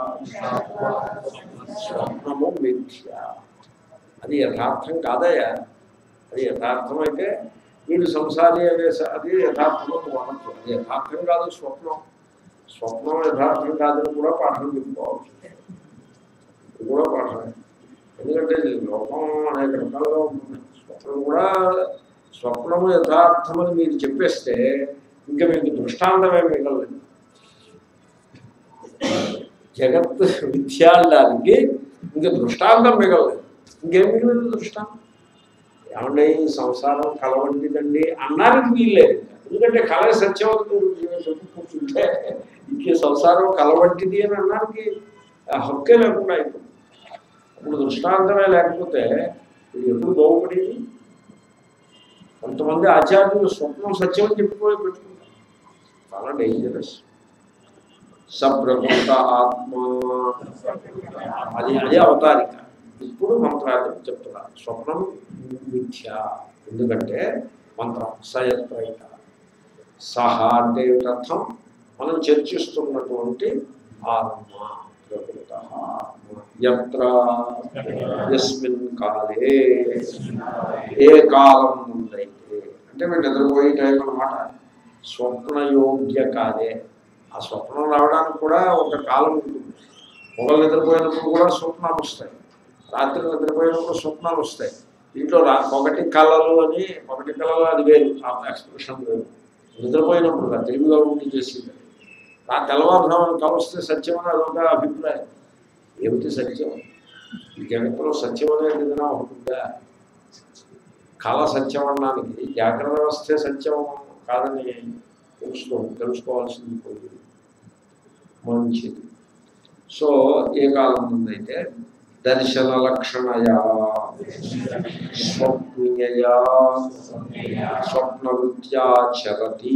స్వప్నము మిథ్య అది యథార్థం కాదయ్యా అది యథార్థమైతే వీడు సంసారి అనే స- అది యథార్థము అనొచ్చు అది యథార్థం కాదు స్వప్నం స్వప్నం యథార్థం కాదని కూడా పాఠం చెప్పుకోవచ్చు ఇది కూడా పాఠమే ఎందుకంటే ఇది లోకం అనేక రకాలుగా ఉంటుంది స్వప్నం కూడా స్వప్నము యథార్థమని మీరు చెప్పేస్తే ఇంకా మీకు దృష్టాంతమే మిగలలేదు జగత్ విద్యాలయానికి ఇంకా దృష్టాంతం మిగలలేదు ఇంకేం మిగిలింది దృష్టాంతం ఏమంటే ఈ సంసారం కల వంటిదండి అన్నానికి వీల్లేదు ఎందుకంటే కళ సత్యవతి చెప్పి కూర్చుంటే ఇంకే సంసారం కల వంటిది అని అన్నానికి ఆ హక్కే లేకుండా అయిపోతుంది అప్పుడు దృష్టాంతమే లేకపోతే ఇది ఎప్పుడు బాగుపడేది కొంతమంది ఆచార్యులు స్వప్నం సత్యం అని చెప్పిపోయి పెట్టుకుంటారు చాలా డేంజరస్ సప్రకృత ఆత్మ అది అదే అవతారిక ఇప్పుడు మంత్రాలు చెప్తున్నారు స్వప్నం మిథ్య ఎందుకంటే మంత్రం సయత్రైక సహా అంటే ఏమిటి అర్థం మనం చర్చిస్తున్నటువంటి ఆత్మ ప్రకృత ఎత్ర యస్మిన్ కాలే ఏ కాలం ఉందైతే అంటే మీరు నిద్రపోయే టైం అనమాట స్వప్నయోగ్య కాదే ఆ స్వప్నం రావడానికి కూడా ఒక కాలం ఉంటుంది పొగలు నిద్రపోయినప్పుడు కూడా స్వప్నాలు వస్తాయి రాత్రి నిద్రపోయినప్పుడు స్వప్నాలు వస్తాయి దీంట్లో రా ఒకటి కళలు అని ఒకటి కళలు అది వేరు ఆ ఎక్స్ప్రెషన్ వేరు నిద్రపోయినప్పుడు కాదు, తెలివిగా ఉండి చేసేది ఆ తెల్లవారుజామున కళ వస్తే సత్యం అని అదొక అభిప్రాయం ఏమిటి సత్యం ఈ జగత్తులో సత్యం అనేది ఏదైనా ఉంటుందా కళ సత్యం అనడానికి జాగ్రత్త వ్యవస్థే సత్యం కాదని తెలుసుకో తెలుసుకోవాల్సింది పోయి మంచిది సో ఏ కాలం ముందైతే దర్శన లక్షణయా స్వప్నియయా స్వప్న వృత్యాచరతి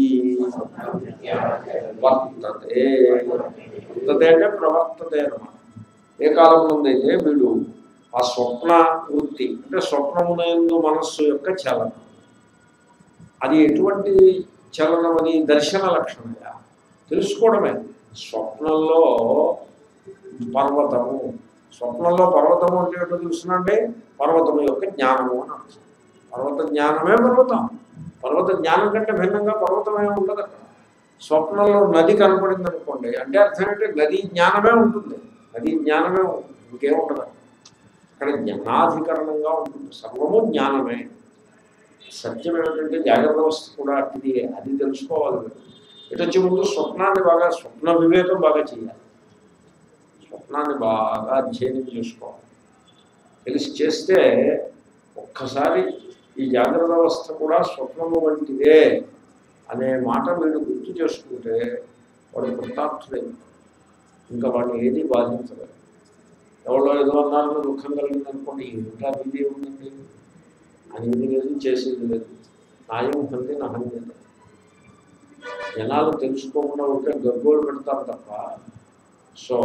వర్తతే వర్తతే అంటే ప్రవర్తతే అన్నమాట ఏ కాలం ముందైతే వీడు ఆ స్వప్న వృత్తి అంటే స్వప్నమునందు మనస్సు యొక్క చలనం అది ఎటువంటి చలనం అది దర్శన లక్షణంగా తెలుసుకోవడమే స్వప్నంలో పర్వతము స్వప్నంలో పర్వతము అంటే ఏంటో తెలుసునంటే పర్వతము యొక్క జ్ఞానము అని అర్థం పర్వత జ్ఞానమే పర్వతం పర్వత జ్ఞానం కంటే భిన్నంగా పర్వతమే ఉండదు అక్కడ స్వప్నంలో నది కనపడింది అనుకోండి అంటే అర్థం ఏంటంటే నదీ జ్ఞానమే ఉంటుంది నదీ జ్ఞానమే ఉంటుంది ఇంకేం ఉండదు అక్కడ. అక్కడ జ్ఞానాధికరణంగా ఉంటుంది సర్వము జ్ఞానమే సత్యం ఏమిటంటే జాగ్రత్త వ్యవస్థ కూడా అట్టిది అది తెలుసుకోవాలి మీరు. ఇటు వచ్చే ముందు స్వప్నాన్ని బాగా స్వప్న వివేకం బాగా చేయాలి స్వప్నాన్ని బాగా అధ్యయనం చేసుకోవాలి తెలిసి చేస్తే ఒక్కసారి ఈ జాగ్రత్త వ్యవస్థ కూడా స్వప్నము వంటిదే అనే మాట వీడు గుర్తు చేసుకుంటే వాడు కృతార్థుడైంది ఇంకా వాడిని ఏది బాధించలేదు ఎవరో ఏదో అన్నారని దుఃఖం కలిగింది అనుకోండి ఇంకా ఇది ఉందండి అనేది లేదు చేసేది లేదు నాయం హంది నా హంది లేదు జనాలు తెలుసుకోకుండా ఉంటే గగ్గోలు పెడతారు తప్ప సో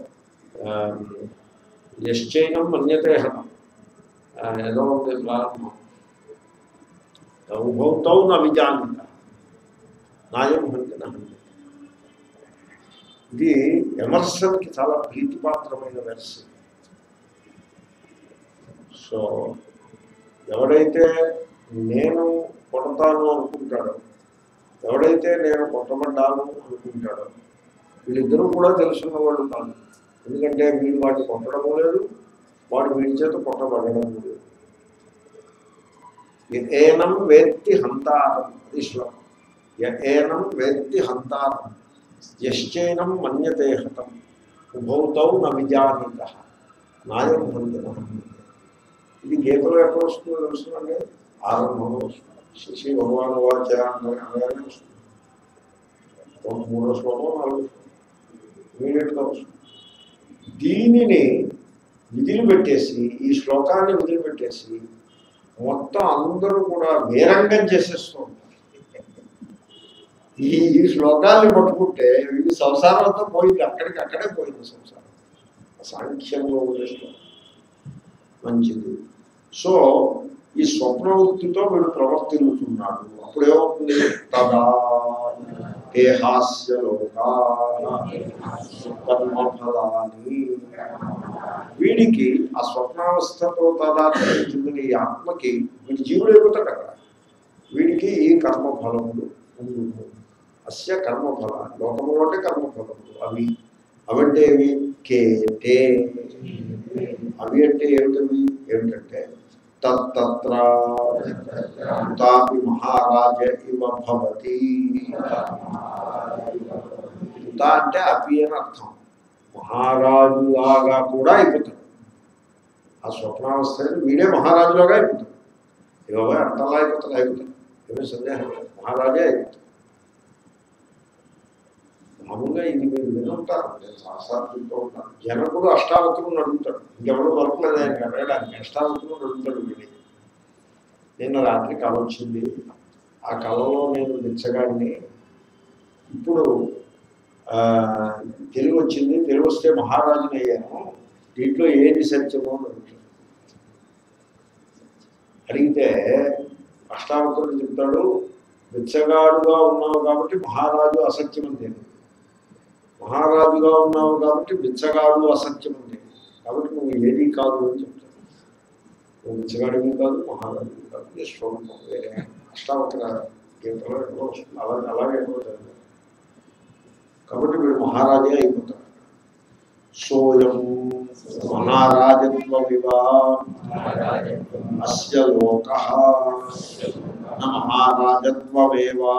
యశ్చైనం మన్యతే హతం ఆ, ఏదో ఉంది ప్రారంభం ఉభౌతౌ న విజానిత నాయం హంతి నా హంతి ఇది ఎమర్సన్కి చాలా ప్రీతిపాత్రమైన వెర్స్ సో ఎవడైతే నేను కొడతాను అనుకుంటాడో ఎవడైతే నేను కొట్టబడ్డాను అనుకుంటాడో వీళ్ళిద్దరూ కూడా తెలుసున్న వాళ్ళు కాదు ఎందుకంటే వీడు వాడిని కొట్టడము లేదు వాడు వీడి చేత కొట్టబడడం లేదు య- ఏనం వేత్తి హంతారం అది శ్లోకం య- ఏనం వేత్తి హంతారం యశ్చైనం మన్యతే హతం ఉభౌతౌ న విజానీత నాయం హంతి నహంతి ఇది గీతలో ఎక్కడ వస్తుందో తెలుస్తుందండి ఆరంభంలో వస్తుంది శ్రీ భగవాన్ వాచ అనగానే వస్తుంది ఒక మూడో శ్లోకం నాలుగో శ్లోకం ఇమీడియట్గా వస్తుంది దీనిని విదిలిపెట్టేసి ఈ శ్లోకాన్ని వదిలిపెట్టేసి మొత్తం అందరూ కూడా వీరంగం చేసేస్తూ ఉంటారు ఈ ఈ శ్లోకాన్ని పట్టుకుంటే వీడి సంసారం అంతా పోయింది అక్కడికి అక్కడే పోయింది సంసారం సాంఖ్యంలో ఉండే శ్లోకం మంచిది సో ఈ స్వప్నవృత్తితో వీడు ప్రవర్తిల్లుతున్నాడు అప్పుడేమవుతుంది తదా దేహాస్య లోకా కర్మఫలాని వీడికి ఆ స్వప్నావస్థతో తదాత్మ్యం చెందిన ఈ ఆత్మకి వీడి జీవుడు అయిపోతాడు అక్కడ వీడికి ఈ కర్మఫలములు ఉండు అస్య కర్మఫల లోకములు అంటే కర్మఫలములు అవి అవంటే ఏవి కేటే అవి అంటే ఏమిటవి ఏమిటంటే తత్ర తాపి మహారాజ ఇవ భవతి త అంటే అపి అని అర్థం మహారాజులాగా కూడా అయిపోతాడు ఆ స్వప్నావస్థని వీడే మహారాజులాగా అయిపోతాడు ఇవ్వ అంతలా అయిపోతాడు అయిపోతాడు ఏమీ సందేహం లేదు మహారాజే అయిపోతాడు మామూలుగా ఇది మీరు వినుంటారు నేను సాసాలు చెప్తూ ఉంటాను జనకుడు అష్టావతులను అడుగుతాడు ఇంకెవరు దొరకలేదు ఆయన అడగడానికి అష్టావతులను అడుగుతాడు వీడి నిన్న రాత్రి కళ వచ్చింది ఆ కళలో నేను నిచ్చగాడిని ఇప్పుడు ఆ, తెలుగు వచ్చింది తెలుగు వస్తే మహారాజుని అయ్యాను దీంట్లో ఏది సత్యమో అని అడుగుతాడు అడిగితే అష్టావతుడు చెప్తాడు బిచ్చగాడుగా ఉన్నావు కాబట్టి మహారాజు అసత్యం అని తెలియదు మహారాజుగా ఉన్నావు కాబట్టి బిచ్చగాడు అసత్యం అని తెలియదు కాబట్టి నువ్వు ఏది కాదు అని చెప్తాడు నువ్వు బిచ్చగాడివి కాదు మహారాజు కాదు నీ స్వరూపం వేరే అష్టావతర గీతలో ఎక్కడో వస్తుంది అలాగే అలాగే అయిపోతాడు కాబట్టి వీడు మహారాజే అయిపోతాడు సోయం మహారాజత్వ వివా అస్య లోక మహారాజత్వమేవా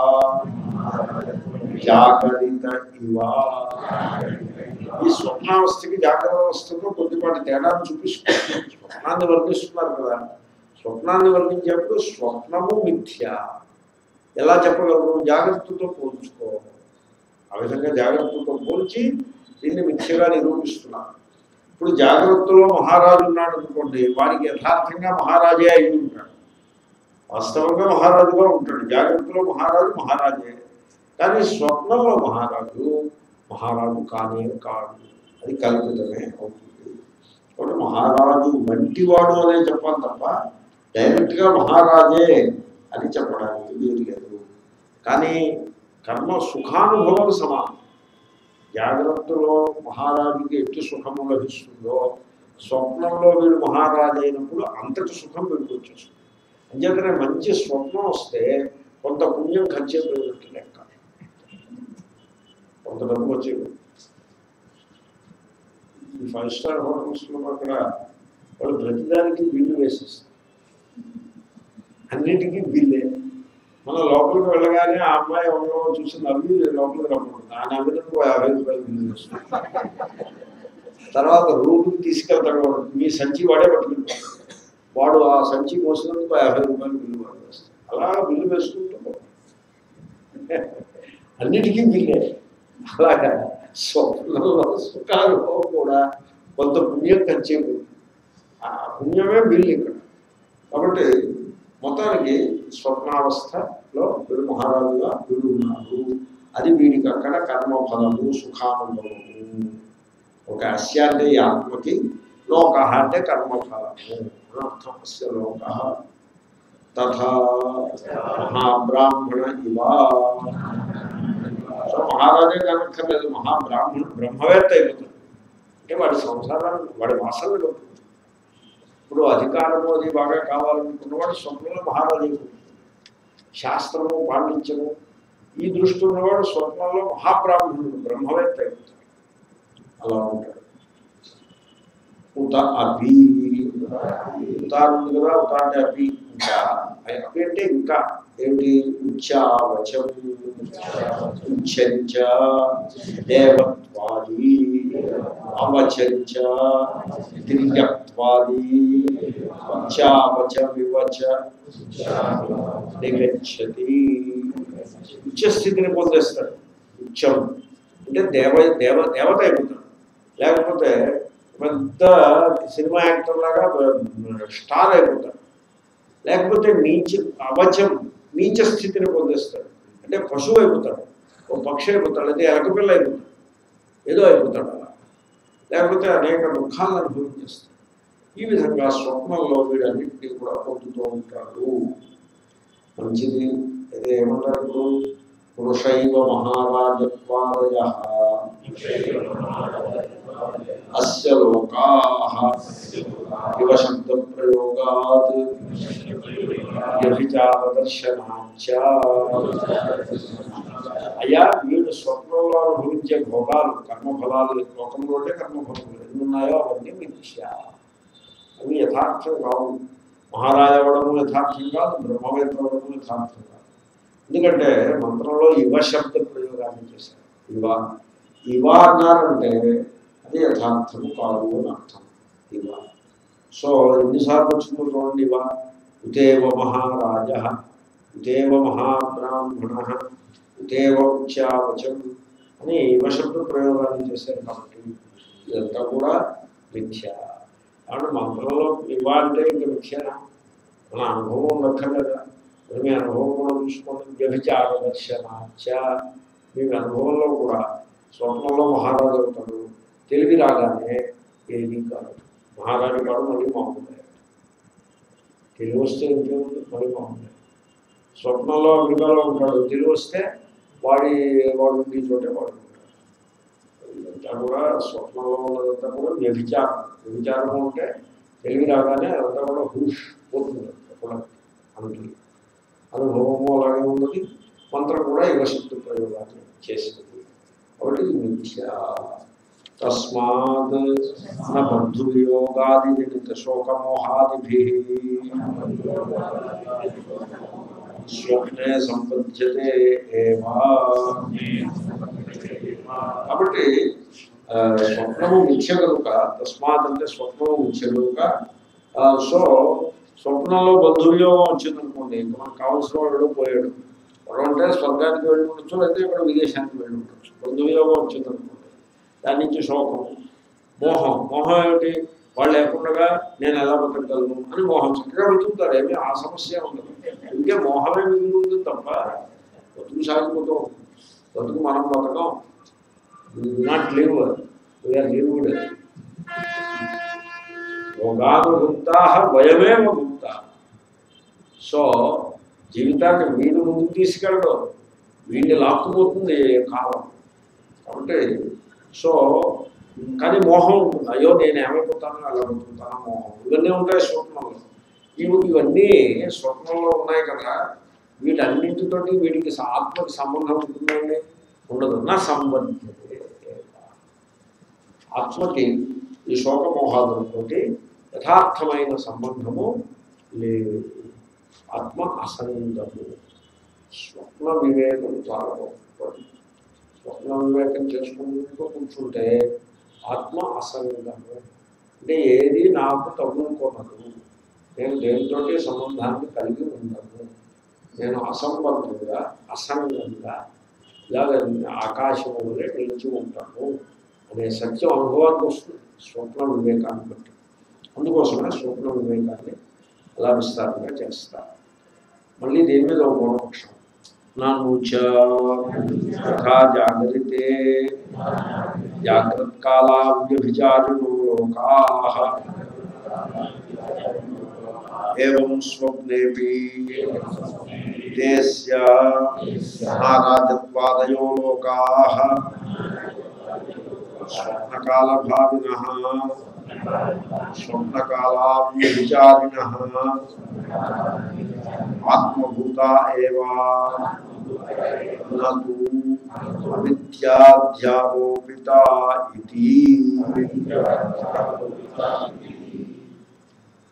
జాగరిత ఇవా ఈ స్వప్నావస్థకి జాగ్రత్త అవస్థకు కొద్దిపాటి తేడాను చూపిస్తున్నారు స్వప్నాన్ని వర్ణిస్తున్నారు కదా స్వప్నాన్ని వర్ణించేప్పుడు స్వప్నము మిథ్య ఎలా చెప్పగలరు జాగ్రత్తతో పోల్చుకో ఆ విధంగా జాగ్రత్తతో పోల్చి దీన్ని మిథ్యగా నిరూపిస్తున్నారు ఇప్పుడు జాగ్రత్తలో మహారాజు ఉన్నాడు అనుకోండి వారికి యథార్థంగా మహారాజే అయి ఉంటాడు వాస్తవంగా మహారాజుగా ఉంటాడు జాగ్రత్తలో మహారాజు మహారాజే కానీ స్వప్నంలో మహారాజు మహారాజు కానే కాదు అది కల్పితమే అవుతుంది కాబట్టి మహారాజు వంటివాడు అనే చెప్పాలి తప్ప డైరెక్ట్గా మహారాజే అని చెప్పడానికి వీలు లేదు కానీ కర్మ సుఖానుభవం సమానం జాగ్రత్తలో మహారాజుకి ఎట్టి సుఖము లభిస్తుందో స్వప్నంలో వీడు మహారాజు అయినప్పుడు అంతటి సుఖం వీడికి వచ్చేస్తుంది అంచేతనే మంచి స్వప్నం వస్తే కొంత పుణ్యం ఖర్చు అయిపోయినట్టు లెక్క కొంత డబ్బు వచ్చేది ఈ ఫైవ్ స్టార్ హోటల్స్లో అక్కడ వాళ్ళు ప్రతిదానికి బిల్లు వేసేస్తారు అన్నిటికీ బిల్లే మనం లోపలికి వెళ్ళగానే ఆ అమ్మాయి ఎవరో చూసి నవ్వి లోపలికి రమ్మంటుంది ఆ నవ్వినందుకు ఓ యాభై రూపాయలు బిల్లు వేస్తుంది తర్వాత రూమ్కి తీసుకెళ్తాడు వాడు. మీ సంచి వాడే పట్టుకుంటాడు వాడు ఆ సంచి మోసినందుకు ఓ యాభై రూపాయలు బిల్లు వాడు వేస్తాడు అలా బిల్లు వేసుకుంటూ పోతాడు. అన్నిటికీ బిల్లే అలాగా స్వప్నంలో సుఖాలలో కూడా కొంత పుణ్యం ఖర్చు అయిపోతుంది. ఆ పుణ్యమే బిల్లు ఇక్కడ కాబట్టి మొత్తానికి స్వప్నావస్థలో వీడు మహారాజుగా వీడు ఉన్నాడు అది వీడికి అక్కడ కర్మఫలము సుఖానుభవము ఒక అస్య అంటే ఈ ఆత్మకి లోక అంటే కర్మఫలము అని అర్థం అస్య లోక తథా మహాబ్రాహ్మణ ఇవా సో మహారాజే కనక్కర్లేదు మహాబ్రాహ్మణ బ్రహ్మవేత్త అయిపోతాడు అంటే వాడి సంసారాన్ని వాడి వాసనలు కొట్టుకుంటాడు ఇప్పుడు అధికారము అది బాగా కావాలనుకున్నవాడు స్వప్నంలో మహారాజు అయిపోతాడు శాస్త్రము పాండిత్యము ఈ దృష్టి ఉన్నవాడు స్వప్నంలో మహాబ్రాహ్మణుడు బ్రహ్మవేత్త అయిపోతాడు అలా ఉంటాడు ఉత అపి ఉతారు ఉంది కదా ఉతా అంటే అపి ఇంకా అపి అంటే ఇంకా ఏమిటి ఉచ్చావచం ఉచ్చంచ దేవత్వాది అవచంచ తిర్యక్వాది ఉచ్చావచ వివచ నిగచ్చతి ఉచ్చస్థితిని పొందేస్తాడు ఉచ్చం అంటే దేవ దేవ దేవత అయిపోతాడు లేకపోతే పెద్ద సినిమా యాక్టర్ లాగా స్టార్ అయిపోతాడు లేకపోతే నీచ అవచం నీచ స్థితిని పొందేస్తాడు అంటే పశువు అయిపోతాడు ఓ పక్షి అయిపోతాడు అయితే ఎలకపిల్ల అయిపోతాడు ఏదో అయిపోతాడు అలా లేకపోతే అనేక దుఃఖాలను అనుభవించేస్తాడు ఈ విధంగా స్వప్నంలో వీడన్నింటినీ కూడా పొందుతూ ఉంటాడు మంచిది అదే ఏమంటారు ఇప్పుడు పురుషైవ మహారాజత్వాదయ అస్య లోకా ఇవ శబ్ద ప్రయోగాత్ వ్యభిచార దర్శనాచ అయ్యా వీడు స్వప్నంలో అనుభవించే భోగాలు కర్మఫలాలు లోకంలో ఉండే కర్మఫలాలు ఎన్ని ఉన్నాయో అవన్నీ మిథ్య అవి యథార్థం కావు మహారాజ అవడము యథార్థం కాదు బ్రహ్మవేత్త అవడము యథార్థం కాదు ఎందుకంటే మంత్రంలో యువ శబ్ద ప్రయోగాన్ని చేశారు ఇవ ఇవ అన్నారంటే అది యథార్థము కాదు అని అర్థం ఇవ సో ఎన్నిసార్లు వచ్చిందో చూడండి ఇవ ఉదేవ మహారాజ ఉదేవ మహాబ్రాహ్మణ ఉదేవ ఉచ్చావచం అని ఇవ శబ్ద ప్రయోగాన్ని చేశారు కాబట్టి ఇదంతా కూడా మిథ్య కాబట్టి మంత్రంలో ఇవ అంటే ఇంక మిథ్యనా మన అనుభవం ఉండక్కర్లేదా మరి మీ అనుభవం కూడా చూసుకోండి వ్యభిచార దర్శనాచ మీ అనుభవంలో కూడా స్వప్నంలో మహారాజు అవుతాడు తెలివి రాగానే ఏమీ కాదు మహారాజు కాడు మళ్ళీ మామూలే తెలివి వస్తే ఇంకేముంది మళ్ళీ మామూలే స్వప్నంలో అమెరికాలో ఉంటాడు తెలివి వస్తే వాడి వాడు ఉండే చోటే వాడు ఉంటాడు ఇదంతా కూడా స్వప్నంలో ఉన్నదంతా కూడా వ్యభిచారం వ్యభిచారం అంటే తెలివి రాగానే అదంతా కూడా హుష్ పోతుంది కూడా అనుకుంది అనుభవము అలాగే ఉన్నది మంత్రం కూడా యువశక్తి ప్రయోగాన్ని చేసింది కాబట్టి ఇది మిథ్య తస్మాత్ న బంధువియోగాది జనిత శోకమోహాదిభి స్వప్నే సంపద్యతే ఏవా కాబట్టి ఆ, స్వప్నము మిథ్య కనుక తస్మాత్ అంటే స్వప్నము మిథ్య కనుక ఆ, సో స్వప్నంలో బంధువియోగం వచ్చింది అనుకోండి ఇంకా మనకు కావాల్సిన వాడు పోయాడు వాడు అంటే స్వర్గానికి వెళ్ళి ఉండొచ్చు లేదా ఇక్కడ విదేశానికి వెళ్ళి ఉండొచ్చు బంధువియోగం వచ్చింది అనుకోండి దాని నుంచి శోకం మోహం మోహం ఏమిటి వాళ్ళు లేకుండా నేను ఎలా బతకగలను అని మోహం చక్కగా వెతుకుతారు ఏమీ ఆ సమస్య ఉండదు ఇంకే మోహమే మిగిలింది తప్ప బతుకు సాగిపోతూ ఉంటుంది. బతుకు మనం బతకం నాట్ లివ్ వీఆర్ లివ్డ్ భోగానుభుక్తా వయమేవ భుక్త సో జీవితాన్ని వీడు ముందుకు తీసుకెళ్ళడం వీడిని లాక్కుపోతుంది కాలం కాబట్టి సో కానీ మోహం ఉంటుంది అయ్యో నేను ఏమైపోతాను అలా బతుకుతాను మోహం ఇవన్నీ ఉంటాయి స్వప్నంలో ఇవి ఇవన్నీ స్వప్నంలో ఉన్నాయి కదా వీటన్నింటితోటి వీడికి స- ఆత్మకి సంబంధం ఉంటుందండి ఉండదు నా సంబంధించి ఆత్మకి ఈ శోకమోహాదులతో యథార్థమైన సంబంధము లేదు ఆత్మ అసంగము స్వప్న వివేకం చాలా గొప్పది స్వప్న వివేకం చేసుకుంటూ కూర్చుంటే ఆత్మ అసంగము అంటే ఏది నాకు తగులుకోనదు నేను దేనితోటి సంబంధాన్ని కలిగి ఉండను నేను అసంబద్ధంగా అసంగంగా ఇలాగ ఆకాశం వల్లే నిలిచి ఉంటాను అనే సత్యం అనుభవానికి వస్తుంది స్వప్న వివేకాన్ని బట్టి అందుకోసమే స్వప్న వివేకాన్ని అలా విస్తారంగా చేస్తారు మళ్ళీ దీని మీద ఒక పూర్వపక్షం నను చ యథా జాగరితే జాగ్రత్త కాలావ్యభిచారిణో లోకా ఏం స్వప్నేపి దేశ్య మహారాజత్వాదయో లోకా స్వప్నకాలభావిన స్వప్నకాలావ్యభిచారిణ ఆత్మభూత ఏవా నతు అవిద్యాధ్యారోపిత ఇది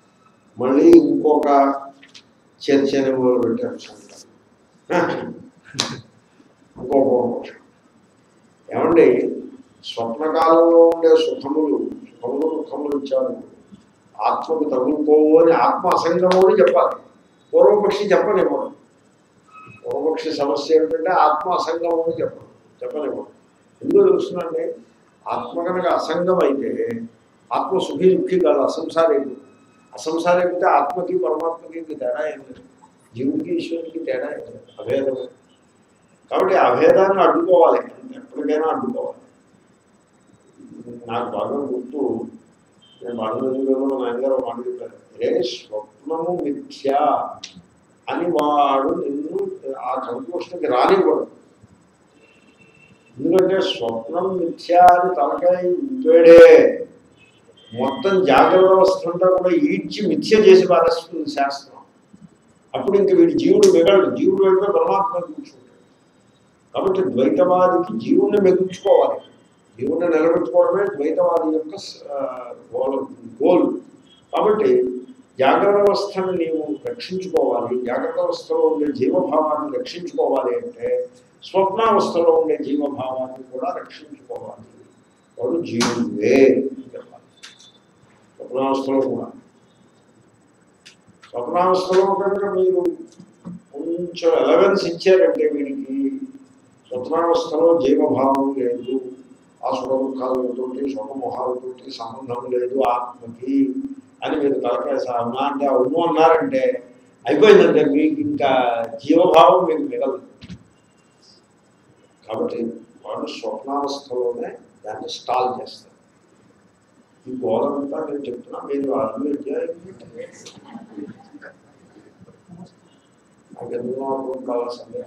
మళ్ళీ ఇంకొక చర్చని మొదలు పెట్టారు శంకర్ ఇంకో పూర్వపక్షం ఏమండి స్వప్నకాలంలో ఉండే సుఖములు సుఖములు దుఃఖములు ఇచ్చారు ఆత్మకు తగులుకోవు అని ఆత్మ అసంగము అని చెప్పాలి పూర్వపక్షి చెప్పనివ్వడు పూర్వపక్షి సమస్య ఏమిటంటే ఆత్మ అసంగము అని చెప్పడం చెప్పనివ్వడు ఎందుకు తెలుస్తుందండి ఆత్మ కనుక అసంగం అయితే ఆత్మ సుఖీ దుఃఖి కాదు అసంసారేమి అసంసారేమితే ఆత్మకి పరమాత్మకి ఇంక తేడా ఏం లేదు జీవుడికి ఈశ్వరుడికి తేడా ఏం లేదు అభేదమే కాబట్టి ఆ అభేదాన్ని అడ్డుకోవాలి ఎప్పటికైనా అడ్డుకోవాలి నాకు బాగా గుర్తు నేను బాలనదిలో నాయనగారు ఒక మాట చెప్పారు ఏ స్వప్నము మిథ్య అని వాడు నిన్ను ఆ కంక్లూషన్కి రానివ్వడు ఎందుకంటే స్వప్నం మిథ్య అని తలకాయ ఉపేడే మొత్తం జాగ్రత్త వ్యవస్థ అంతా కూడా ఈడ్చి మిథ్య చేసి పారేస్తుంది శాస్త్రం అప్పుడు ఇంక వీడి జీవుడు మిగలడు జీవుడు వెళ్ళిపోయి పరమాత్మ కూర్చుంటాడు కాబట్టి ద్వైతవాదికి జీవుణ్ణి మెగుల్చుకోవాలి జీవుణ్ణి నిలబెట్టుకోవడమే ద్వైతవాది యొక్క ఆ, గోల్ గోల్ కాబట్టి జాగ్రత్త వ్యవస్థను నీవు రక్షించుకోవాలి జాగ్రత్త వ్యవస్థలో ఉండే జీవభావాన్ని రక్షించుకోవాలి అంటే స్వప్నావస్థలో ఉండే జీవభావాన్ని కూడా రక్షించుకోవాలి వాడు జీవుడే అని చెప్పాలి స్వప్నావస్థలో కూడా స్వప్నావస్థలో కనుక మీరు కొంచెం ఎలవెన్స్ ఇచ్చారంటే వీడికి స్వప్నావస్థలో జీవభావం లేదు ఆ సుఖదుఖాలతోటి సుఖమోహాలతోటి సంబంధం లేదు ఆత్మకి అని మీరు తలకాయ అవునా అంటే అవును అన్నారంటే అయిపోయిందంటే మీకు ఇంకా జీవభావం మీకు మిగలదు కాబట్టి వాడు స్వప్నావస్థలోనే దాన్ని స్టాల్ చేస్తారు ఈ బోధనంతా నేను చెప్తున్నా మీరు ఆలోచించాలి నాకు ఎందుకు అనుకుంటు కావాల్సిందే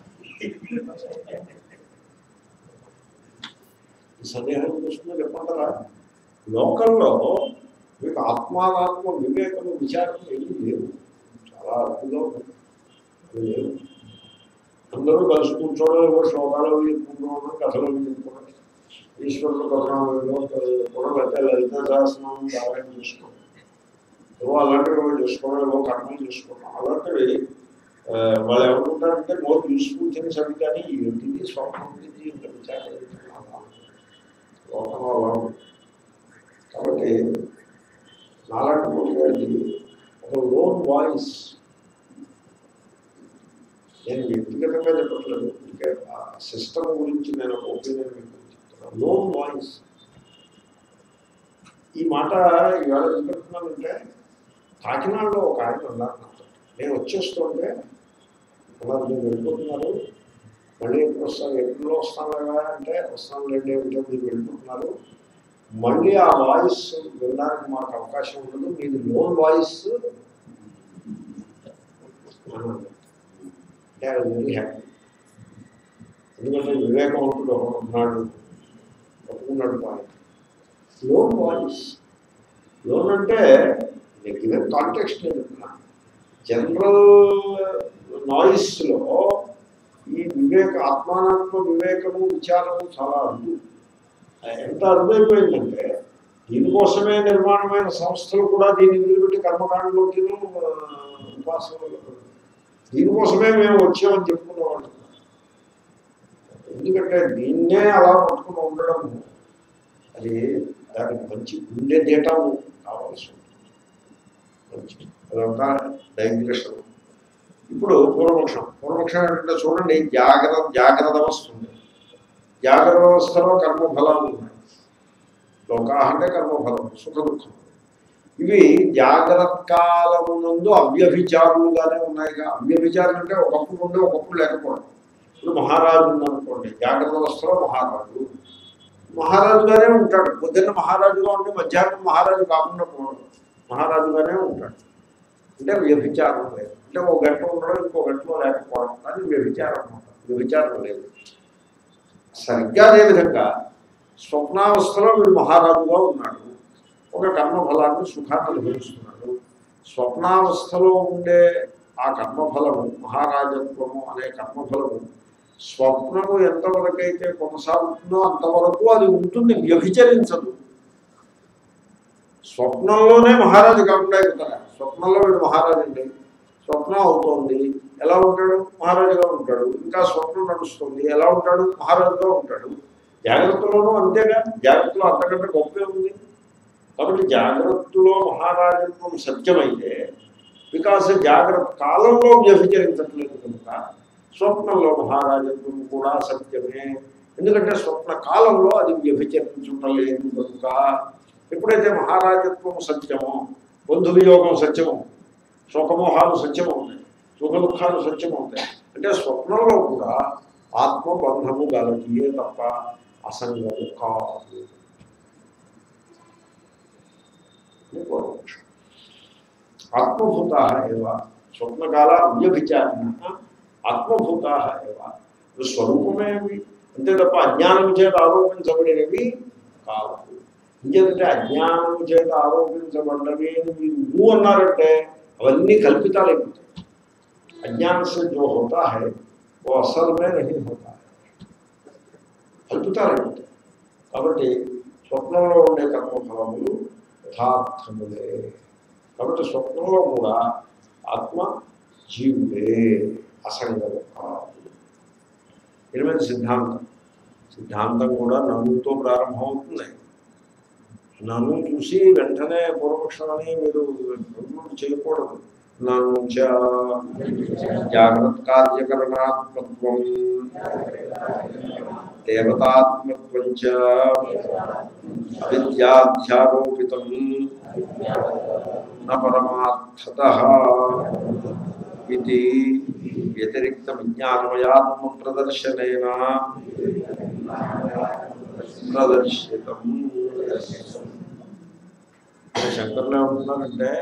ఈ సందేహం చూస్తుందో చెప్పంటారా లోకంలో మీకు ఆత్మానాత్మ వివేకము విచారం ఏమీ లేవు చాలా అర్థంగా ఉంది అవి లేవు అందరూ కలిసి కూర్చోవడం ఏవో శ్లోకాలు చెప్పుకుంటున్నాం కథలు చెప్పుకోవడం ఈశ్వరుడు కథనాలు కూడా లేకపోతే లలిత సహస్రం పారాయణ చేసుకోవడం ఏవో అలాంటివి ఏవో చేసుకోవడం ఏవో కర్మలు చేసుకోవడం అలాంటివి ఆ, వాళ్ళు ఏమనుకుంటారంటే మోర్ యూస్ఫుల్ థింగ్స్ అవి కానీ ఏంటిది స్వప్నం ఇది ఇంత విచారం లోకంలో అలా ఉంది. కాబట్టి నాలాంటి మూర్తి ఒక లోన్ వాయిస్ నేను వ్యక్తిగతంగా చెప్పట్లేదు ఇంకా ఆ సిస్టమ్ గురించి నేను ఒక ఒపీనియన్ మీకు చెప్తున్నాను లోన్ వాయిస్ ఈ మాట ఇవాళ ఏం చెప్తున్నానంటే కాకినాడలో ఒక ఆయన ఉన్నారు నాతో నేను వచ్చేస్తుంటే అన్నారు మీరు వెళ్ళిపోతున్నారు మళ్ళీ ఎప్పుడు వస్తాను ఎప్పుడు వస్తాను కదా అంటే వస్తాను లేండి ఏమిటో మీరు వెళ్ళిపోతున్నారు మళ్ళీ ఆ వాయిస్ వినడానికి మాకు అవకాశం ఉండదు మీది లోన్ వాయిస్ అంటే ఐ వెరీ హ్యాపీ ఎందుకంటే వివేకవంతుడు ఒకడు ఉన్నాడు ఒప్పుకున్నాడు పాయింట్ లోన్ వాయిస్ లోన్ అంటే గివెన్ కాంటెక్స్ట్ నేను చెప్తున్నా జనరల్ నాయిస్లో ఈ వివేక ఆత్మానాత్మ వివేకము విచారము చాలా అరుదు ఎంత అరుదైపోయిందంటే దీనికోసమే నిర్మాణమైన సంస్థలు కూడా దీన్ని వదిలిపెట్టి కర్మకాండలోకి ఉపాసనలో దీనికోసమే మేము వచ్చామని చెప్పుకునేవాళ్ళు ఎందుకంటే దీన్నే అలా పట్టుకుని ఉండడం అది దానికి మంచి గుండె డేటాము కావాల్సి ఉంటుంది మంచి అదంతా డైగ్రెషన్ ఇప్పుడు పూర్వపక్షం పూర్వపక్షం ఏంటంటే చూడండి జాగ్రత్త జాగ్రత్త అవస్థ ఉంది జాగ్రత్త వ్యవస్థలో కర్మఫలాలు ఉన్నాయి లోకా అంటే కర్మఫలం సుఖ దుఃఖం ఇవి జాగ్రత్త కాలమునందు అవ్యభిచారులుగానే ఉన్నాయిగా అవ్యభిచారం అంటే ఒకప్పుడు ఉండే ఒకప్పుడు లేకపోవడం ఇప్పుడు మహారాజు ఉందనుకోండి జాగ్రత్త అవస్థలో మహారాజు మహారాజుగానే ఉంటాడు పొద్దున్న మహారాజుగా ఉంటే మధ్యాహ్నం మహారాజు కాకుండా పోవడం మహారాజుగానే ఉంటాడు అంటే వ్యభిచారం లేదు అంటే ఒక గంట ఉండడం ఇంకో గంటలో లేకపోవడం అది వ్యభిచారం అనమాట వ్యభిచారం లేదు సరిగ్గా అదేవిధంగా స్వప్నావస్థలో వీడు మహారాజుగా ఉన్నాడు ఒక కర్మఫలాన్ని సుఖాన్ని అనుభవిస్తున్నాడు స్వప్నావస్థలో ఉండే ఆ కర్మఫలము మహారాజత్వము అనే కర్మఫలము స్వప్నము ఎంతవరకైతే కొనసాగుతుందో అంతవరకు అది ఉంటుంది వ్యభిచరించదు స్వప్నంలోనే మహారాజు కాకుండా అవుతారా స్వప్నంలో వీడు మహారాజు అండి స్వప్నం అవుతోంది ఎలా ఉంటాడు మహారాజుగా ఉంటాడు ఇంకా స్వప్నం నడుస్తుంది ఎలా ఉంటాడు మహారాజుగా ఉంటాడు జాగ్రత్తలోనూ అంతేగా జాగ్రత్తలో అంతకంటే గొప్పే ఉంది కాబట్టి జాగ్రత్తలో మహారాజత్వం సత్యమైతే బికాస్ జాగ్రత్త కాలంలో వ్యభిచరించట్లేదు కనుక స్వప్నంలో మహారాజత్వం కూడా సత్యమే ఎందుకంటే స్వప్న కాలంలో అది వ్యభిచరించుటలేదు కనుక ఎప్పుడైతే మహారాజత్వం సత్యమో బంధు వియోగం సత్యమో శోకమోహాలు సత్యమవుతాయి సుఖ దుఃఖాలు సత్యమవుతాయి అంటే స్వప్నంలో కూడా ఆత్మబంధము గలటియే తప్ప అసంగము కాదు ఇది పూర్వపక్షం. ఆత్మభూత ఏవ స్వప్నకాల వ్యభిచారణ ఆత్మభూత ఏవ ఇవి స్వరూపమేవి అంతే తప్ప అజ్ఞానం చేత ఆరోపించబడినవి కావు ఇంకేంటంటే అజ్ఞానం చేత ఆరోపించబడ్డవి అని మీరు నువ్వు అన్నారంటే అవన్నీ కల్పితాలు అయిపోతాయి अज्ञान से जो होता है वो असल में नहीं होता है కల్పితాలు అయిపోతాయి కాబట్టి స్వప్నంలో ఉండే కర్మఫలములు యథార్థములే కాబట్టి స్వప్నంలో కూడా ఆత్మ జీవుడే అసంగము కాదు ఎనిమిది సిద్ధాంతం సిద్ధాంతం కూడా నన్నుతో ప్రారంభమవుతుంది నన్ను చూసి వెంటనే పూర్వపక్షం అని మీరు conclude చేయకూడదు నన్ను చ జాగ్రత్త కార్యకరణాత్మత్వం దేవతాత్మత్వం చ అవిద్యాధ్యారోపితం న పరమార్థత ఇది వ్యతిరిక్త విజ్ఞానమయాత్మ ప్రదర్శనేన ప్రదర్శితం శంకర్లు ఏమంటున్నారంటే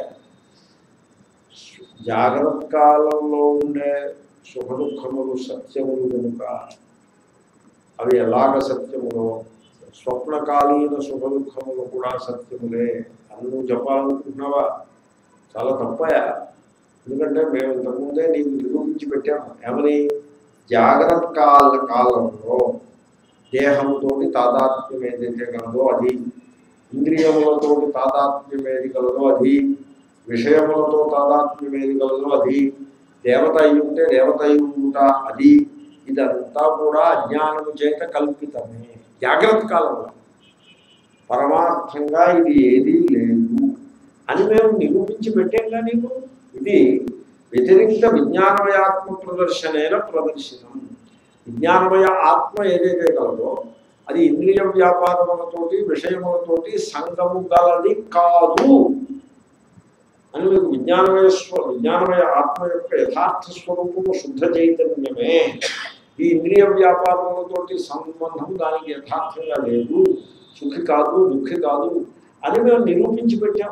జాగ్రత్త కాలంలో ఉండే సుఖ దుఃఖములు సత్యములు కనుక అవి ఎలాగ సత్యములో స్వప్నకాలీన సుఖ దుఃఖములు కూడా సత్యములే అని నువ్వు చెప్పాలనుకుంటున్నావా చాలా తప్పయా ఎందుకంటే మేము ఇంతకుముందే నీకు నిరూపించి పెట్టాము ఏమని జాగ్రత్త కాల కాలంలో దేహంతోటి తాదాత్మ్యం ఏదైతే కలదో అది ఇంద్రియములతో తాదాత్మ్యం ఏది కలదో అది విషయములతో తాదాత్మ్యం ఏది కలదో అది దేవత అయి ఉంటే దేవత అయి ఉంటా అది ఇదంతా కూడా అజ్ఞానము చేత కల్పితమే జాగ్రత్త కాలంలో పరమార్థంగా ఇది ఏదీ లేదు అని మేము నిరూపించి పెట్టాంగా నీకు ఇది వ్యతిరిక్త విజ్ఞానమయ ఆత్మ ప్రదర్శనైన ప్రదర్శనం విజ్ఞానమయ ఆత్మ ఏదైతే కలదో అది ఇంద్రియ వ్యాపారములతోటి విషయములతోటి సంగము గలది కాదు అని మీకు విజ్ఞానమయ స్వ విజ్ఞానమయ ఆత్మ యొక్క యథార్థ స్వరూపము శుద్ధ చైతన్యమే ఈ ఇంద్రియ వ్యాపారములతోటి సంబంధం దానికి యథార్థంగా లేదు సుఖి కాదు దుఃఖి కాదు అని మేము నిరూపించి పెట్టాం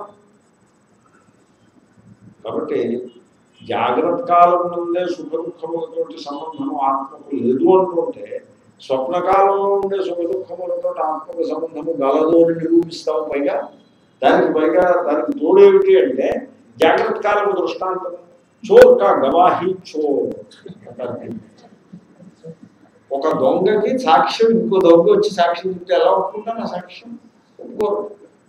కాబట్టి జాగ్రత్త కాలం నుండే సుఖ దుఃఖములతోటి సంబంధము ఆత్మకు లేదు అంటుంటే స్వప్నకాలంలో ఉండే సుఖ దుఃఖములతో ఆత్మకు సంబంధము గలదు అని నిరూపిస్తాము పైగా దానికి పైగా దానికి తోడేమిటి అంటే జాగ్రత్త కాలము దృష్టాంతం చోర్ కా గవాహి చోర్ ఒక దొంగకి సాక్ష్యం ఇంకో దొంగ వచ్చి సాక్ష్యం చెప్తే ఎలా ఒప్పుకుంటాను ఆ సాక్ష్యం ఒప్పుకోరు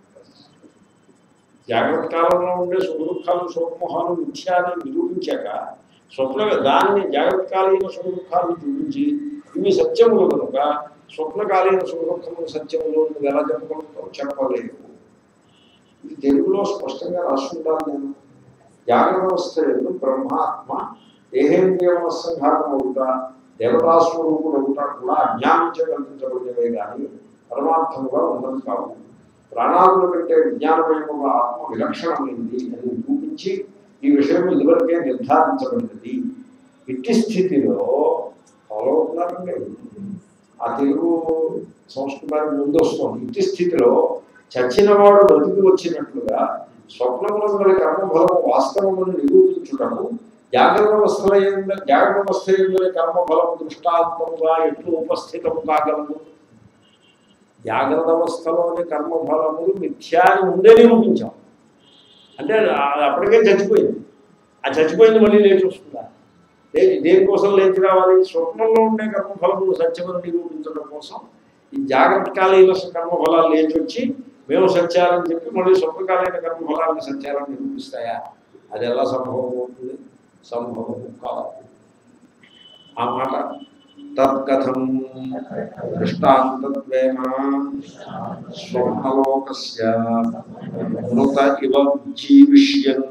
జాగ్రత్త కాలంలో ఉండే సుఖ దుఃఖాలు సుఖమోహాలు మిథ్యాన్ని నిరూపించాక స్వప్న దాన్ని జాగ్రత్తకాలీన సుఖ దుఃఖాలను చూపించి ఇవి సత్యములు కనుక స్వప్నకాలీన సుఖ దుఃఖములు సత్యములు నువ్వు ఎలా చెప్పగలుగుతావు చెప్పలేవు ఇది తెలుగులో స్పష్టంగా రాసుకుంటాను నేను జాగ్రత్త అవస్థ ఎందు బ్రహ్మాత్మ దేహేంద్రియ మనస్సంఘాతం అవుతా దేవతాస్వరూపుడు అవుతా కూడా అజ్ఞానం చే కల్పించబడినవే కానీ పరమార్థముగా ఉన్నది కావు ప్రాణాదుల కంటే విజ్ఞానమయముగా ఆత్మ విలక్షణమైంది అని చూపించి ఈ విషయం ఇదివరకే నిర్ధారించబడినది ఇట్టి స్థితిలో ఫాలో అవుతున్నారండి ఆ తెలుగు సంస్కృతానికి ముందు వస్తుంది ఇట్టి స్థితిలో చచ్చిన వాడు బతికి వచ్చినట్లుగా స్వప్నములను గల కర్మఫలము వాస్తవమును నిరూపించుటకు జాగ్రత్త అవస్థల ఎందు జాగ్రత్త అవస్థ ఎందు కర్మఫలము దృష్టాత్మముగా ఎట్లు ఉపస్థితము కాగలదు జాగ్రత్త అవస్థలోని కర్మఫలములు మిథ్యాన్ని ముందే నిరూపించాం అంటే అది అప్పటికే చచ్చిపోయింది ఆ చచ్చిపోయింది మళ్ళీ లేచి వస్తుందా లేదు దేనికోసం లేచి రావాలి స్వప్నంలో ఉండే కర్మఫలములు సత్యమని నిరూపించడం కోసం ఈ జాగ్రత్త కాలీన కర్మఫలాలు లేచి వచ్చి మేము సత్యాలని చెప్పి మళ్ళీ స్వప్నకాలైన కర్మఫలాన్ని సత్యాలను నిరూపిస్తాయా అది ఎలా సంభవం అవుతుంది సంభవం కాదు ఆ మాట తత్కథం దృష్టాంతత్వేన స్వప్నలోకస్య మృత ఇవ జీవిష్యన్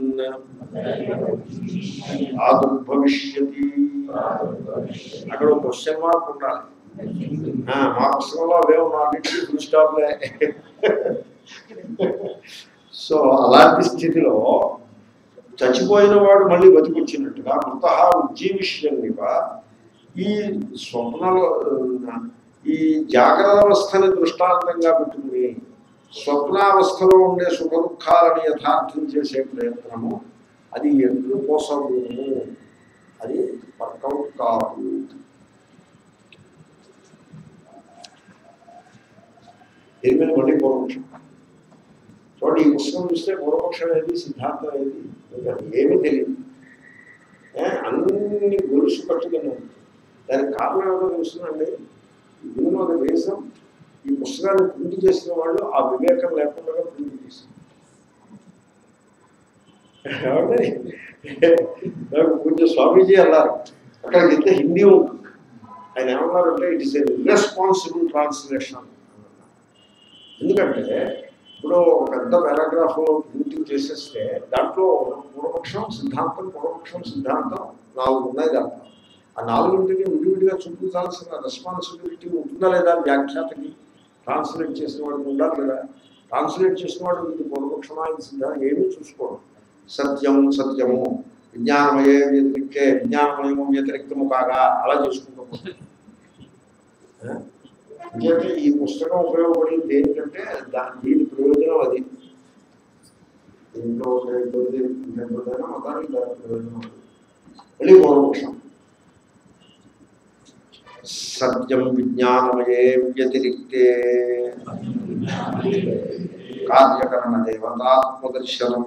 ఆదుర్భవిష్యతి అక్కడ క్వశ్చన్ మార్క్ ఉండాలి ఆ, మా పుస్తకంలో అవే ఉన్నాటికి ఫుల్ స్టాప్లే సో అలాంటి స్థితిలో చచ్చిపోయిన వాడు మళ్ళీ బతికొచ్చినట్టుగా మృత ఉజ్జీవిష్యంగా ఈ స్వప్నలో ఈ జాగ్రత్త అవస్థని దృష్టాంతంగా పెట్టుకుని స్వప్నావస్థలో ఉండే సుఖ దుఃఖాలని యథార్థం చేసే ప్రయత్నము అది ఎప్పుడు కోసము అది వర్కౌట్ కాదు దీని మీద మళ్ళీ పూర్వపక్షం చూడండి ఈ పుస్తకం చూస్తే పూర్వపక్షం ఏది సిద్ధాంతం ఏది మీకు అది ఏమీ తెలియదు ఏ, అన్ని గొలుసు కట్టుకుని ఉంది. దానికి కారణం ఏమో తెలుస్తుందండి దీనిలో ఒక దేశం ఈ పుస్తకాన్ని ప్రింట్ చేసిన వాళ్ళు ఆ వివేకం లేకుండా ప్రింట్ చేశారు ఏమండి? నాకు పూజ్య స్వామీజీ అన్నారు అక్కడ ఇంత హిందీ ఉంటుంది ఆయన ఏమన్నారంటే it is a responsible translation ఎందుకంటే ఇప్పుడు ఒక పెద్ద పారాగ్రాఫ్ ప్రింటింగ్ చేసేస్తే దాంట్లో పూర్వపక్షం సిద్ధాంతం పూర్వపక్షం సిద్ధాంతం నాలుగు ఉన్నాయి దాంట్లో ఆ నాలుగింటిని విడివిడిగా చూపించాల్సిన రెస్పాన్సిబిలిటీ ఉంటుందా లేదా వ్యాఖ్యాతకి ట్రాన్స్లేట్ చేసిన వాడికి ఉండాలి లేదా ట్రాన్స్లేట్ చేసిన వాడు ఇది పూర్వపక్షమా ఇది సిద్ధాంతం ఏమీ చూసుకోవడం సత్యం సత్యము విజ్ఞానమయే వ్యతిరిక్తే విజ్ఞానమయము వ్యతిరిక్తము కాగా అలా చేసుకుంటూ పోతాం. ఆ? ఇంకేంటే ఈ పుస్తకం ఉపయోగపడింది ఏంటంటే దా- దీని ప్రయోజనం అది దీంట్లో ఉండే ఇబ్బంది ఇంకెంతైనా మొత్తానికి దాని ప్రయోజనం అది మళ్ళీ పూర్వపక్షం సత్యం విజ్ఞానమయే వ్యతిరిక్తే కార్యకరణ దేవతాత్మదర్శనం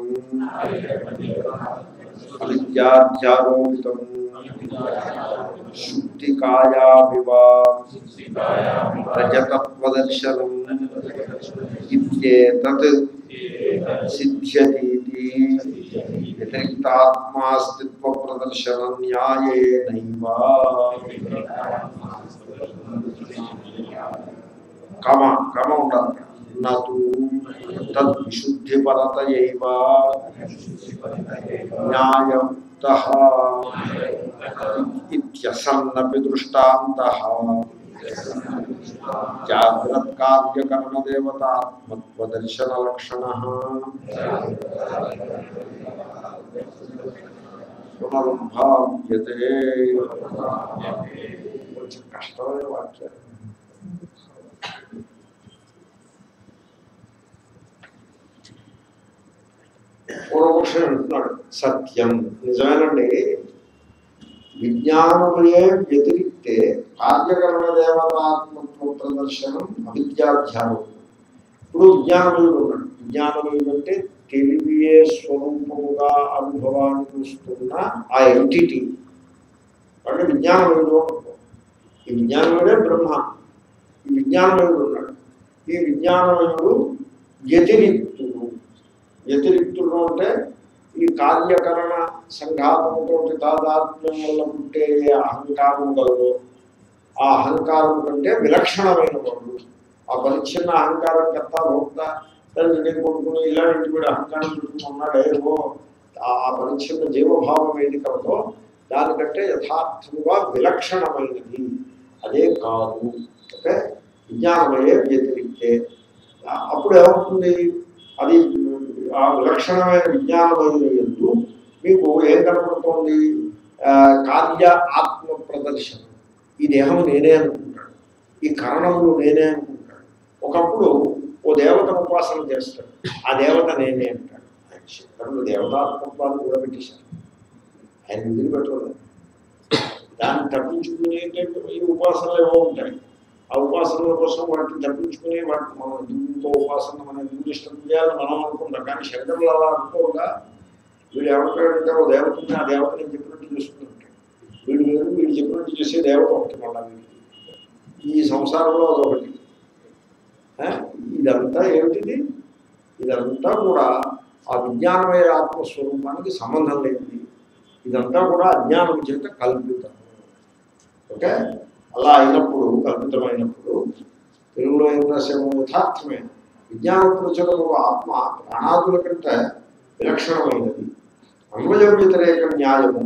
అవిద్యాధ్యారోపితం శుద్ధికాయామివా రజతత్వదర్శనం ఇత్యేతత్ సిద్ధ్యతీతి వ్యతిరిక్తాత్మాస్తిత్వ ప్రదర్శన న్యాయేనైవ కమ కమ ఉండాలి నతు తద్విశుద్ధిపరతయైవ న్యాయయుక్త ఇత్యసన్నపి దృష్టాంతః జాగ్రత్కార్యకరణదేవతాత్మత్వదర్శనలక్షణ పునరుద్భావ్యతే కొంచెం కష్టమైన వాక్యాలు పూర్వపక్షం అంటున్నాడు సత్యం నిజమేనండి విజ్ఞానమయే వ్యతిరిక్తే కార్యకరణ దేవతాత్మత్వ ప్రదర్శనం అవిద్యాధ్యానం ఇప్పుడు విజ్ఞానమయుడు ఉన్నాడు విజ్ఞానమయుడు అంటే తెలివియే స్వరూపముగా అనుభవానికి వస్తున్న ఆ ఎంటిటీ అంటే విజ్ఞానమయుడు అనుకో ఈ విజ్ఞానమయుడే బ్రహ్మ ఈ విజ్ఞానమయుడు ఉన్నాడు ఈ విజ్ఞానమయుడు వ్యతిరిక్తుడు వ్యతిరిక్తుడు అంటే ఈ కార్యకరణ సంఘాతంతో తాదాత్మ్యం వల్ల పుట్టే ఏ అహంకారం కలదో ఆ అహంకారం కంటే విలక్షణమైన వాడు ఆ పరిచ్ఛిన్న అహంకారం కర్త భోక్త తండ్రి కొడుకుని ఇలాంటి వీడు అహంకారం పెట్టుకున్నాడే ఓ ఆ ఆ పరిచ్ఛిన్న జీవభావం ఏది కలదో దానికంటే యథార్థముగా విలక్షణమైనది అదే కాదు ఓకే విజ్ఞానమయ్యే వ్యతిరిక్తే ఆ- అప్పుడు ఏమవుతుంది అది ఆ విలక్షణమైన విజ్ఞానమైన ఎందు మీకు ఏం కనపడుతోంది ఆ, కార్య ఆత్మ ప్రదర్శనం ఈ దేహం నేనే అనుకుంటాడు ఈ కారణములు నేనే అనుకుంటాడు ఒకప్పుడు ఓ దేవతను ఉపాసన చేస్తాడు ఆ దేవత నేనే అంటాడు ఆయన శంకరుడు దేవతాత్మత్వాన్ని కూడా పెట్టేశారు ఆయన వదిలిపెట్టలేదు దాన్ని తప్పించుకుని ఏంటంటే ఈ ఉపాసనలు ఏవో ఉంటాయి ఆ ఉపాసనల కోసం వాటిని తప్పించుకుని వాటిని మనం ఇంకో ఉపాసన మనం ఎందుకు ఇష్టం చేయాలని మనం అనుకుంటాం కానీ శంకరులు అలా అనుకోగా వీడు ఏమంటాడంటే ఓ దేవతని ఆ దేవత నేను చెప్పినట్టు చేసుకుంటాడు వీడు వేరు వీడు చెప్పినట్టు చేసే దేవత ఒకటి మళ్ళా వీడికి ఈ సంసారంలో అదొకటి ఆ? ఇదంతా ఏమిటిది ఇదంతా కూడా ఆ విజ్ఞానమయ ఆత్మస్వరూపానికి సంబంధం లేనిది ఇదంతా కూడా అజ్ఞానం చేత కల్పితం ఓకే అలా అయినప్పుడు కల్పితమైనప్పుడు తెలుగులో ఏం రాసాము యథార్థమే విజ్ఞాన ప్రచురము ఆత్మ ప్రాణాదుల కంటే విలక్షణమైనది అన్వయ వ్యతిరేక న్యాయము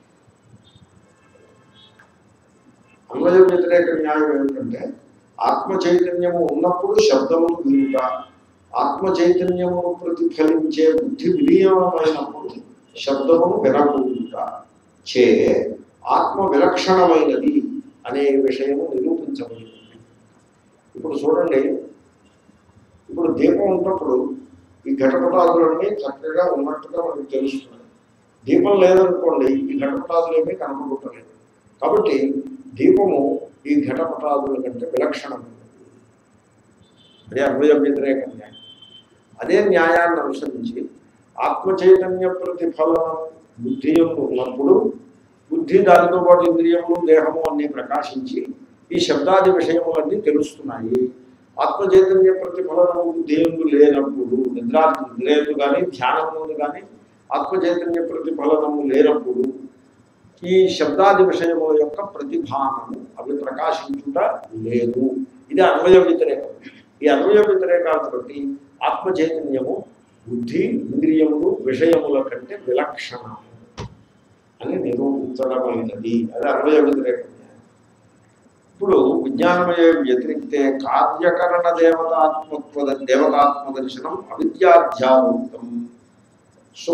అన్వయ వ్యతిరేక న్యాయం ఏమిటంటే ఆత్మ చైతన్యము ఉన్నప్పుడు శబ్దమును వినుట ఆత్మ చైతన్యమును ప్రతిఫలించే బుద్ధి విలీనమైనప్పుడు శబ్దమును వినకుంట చే ఆత్మ విలక్షణమైనది అనే విషయము నిరూపించబడింది ఇప్పుడు చూడండి ఇప్పుడు దీపం ఉన్నప్పుడు ఈ ఘటపటాదులన్నీ చక్కగా ఉన్నట్టుగా మనకు తెలుస్తున్నాయి దీపం లేదనుకోండి ఈ ఘటపటాదులు ఏమీ కనపడలేదు కాబట్టి దీపము ఈ ఘటపటాదుల కంటే విలక్షణమైనది అదే అన్వయ వ్యతిరేక న్యాయం అదే న్యాయాన్ని అనుసరించి ఆత్మ చైతన్య ప్రతిఫలనం బుద్ధి యొక్క ఉన్నప్పుడు బుద్ధి దానితో పాటు ఇంద్రియములు దేహము అన్నీ ప్రకాశించి ఈ శబ్దాది విషయములన్నీ తెలుస్తున్నాయి ఆత్మ చైతన్య ప్రతిఫలనము బుద్ధి ఎందు లేనప్పుడు నిద్రా లేదు కానీ ధ్యానం ముందు కానీ ఆత్మ చైతన్య ప్రతిఫలనము లేనప్పుడు ఈ శబ్దాది విషయముల యొక్క ప్రతిభానము అవి ప్రకాశించుట లేదు ఇది అన్వయ వ్యతిరేకం ఈ అన్వయ వ్యతిరేకాన్ని బట్టి ఆత్మ చైతన్యము బుద్ధి ఇంద్రియములు విషయముల కంటే విలక్షణము అని నిరూపించడమైనది అది అన్వయ వ్యతిరేకం ఇప్పుడు విజ్ఞానమయ వ్యతిరిక్తే కార్యకరణ దేవతాత్మత్వ దేవతాత్మ దర్శనం అవిద్యాధ్యావృతం సో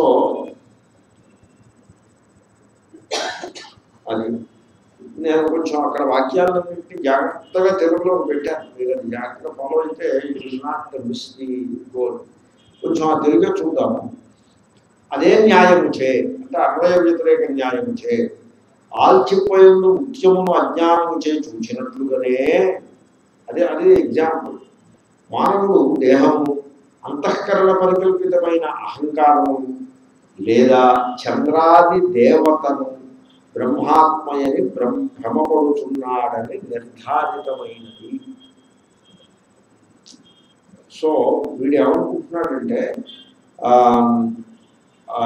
అది నేను కొంచెం అక్కడ వాక్యాలన్నింటినీ జాగ్రత్తగా తెలుగులో పెట్టాను మీరు అది జాగ్రత్తగా ఫాలో అయితే it not miss the goal కొంచెం ఆ తెలుగులో చూద్దాము అదే న్యాయము చే అంటే అన్వయ వ్యతిరేక న్యాయము చే ఆల్చిపోయందు ముఖ్యమును అజ్ఞానము చే చూచినట్లుగానే అదే అదే ఎగ్జాంపుల్ మానవుడు దేహము అంతఃకరణ పరికల్పితమైన అహంకారము లేదా చంద్రాది దేవతను బ్రహ్మాత్మయని బ్రహ్మ భ్రమపడుతున్నాడని నిర్ధారితమైనది సో వీడు ఏమనుకుంటున్నాడంటే ఆ, ఆ,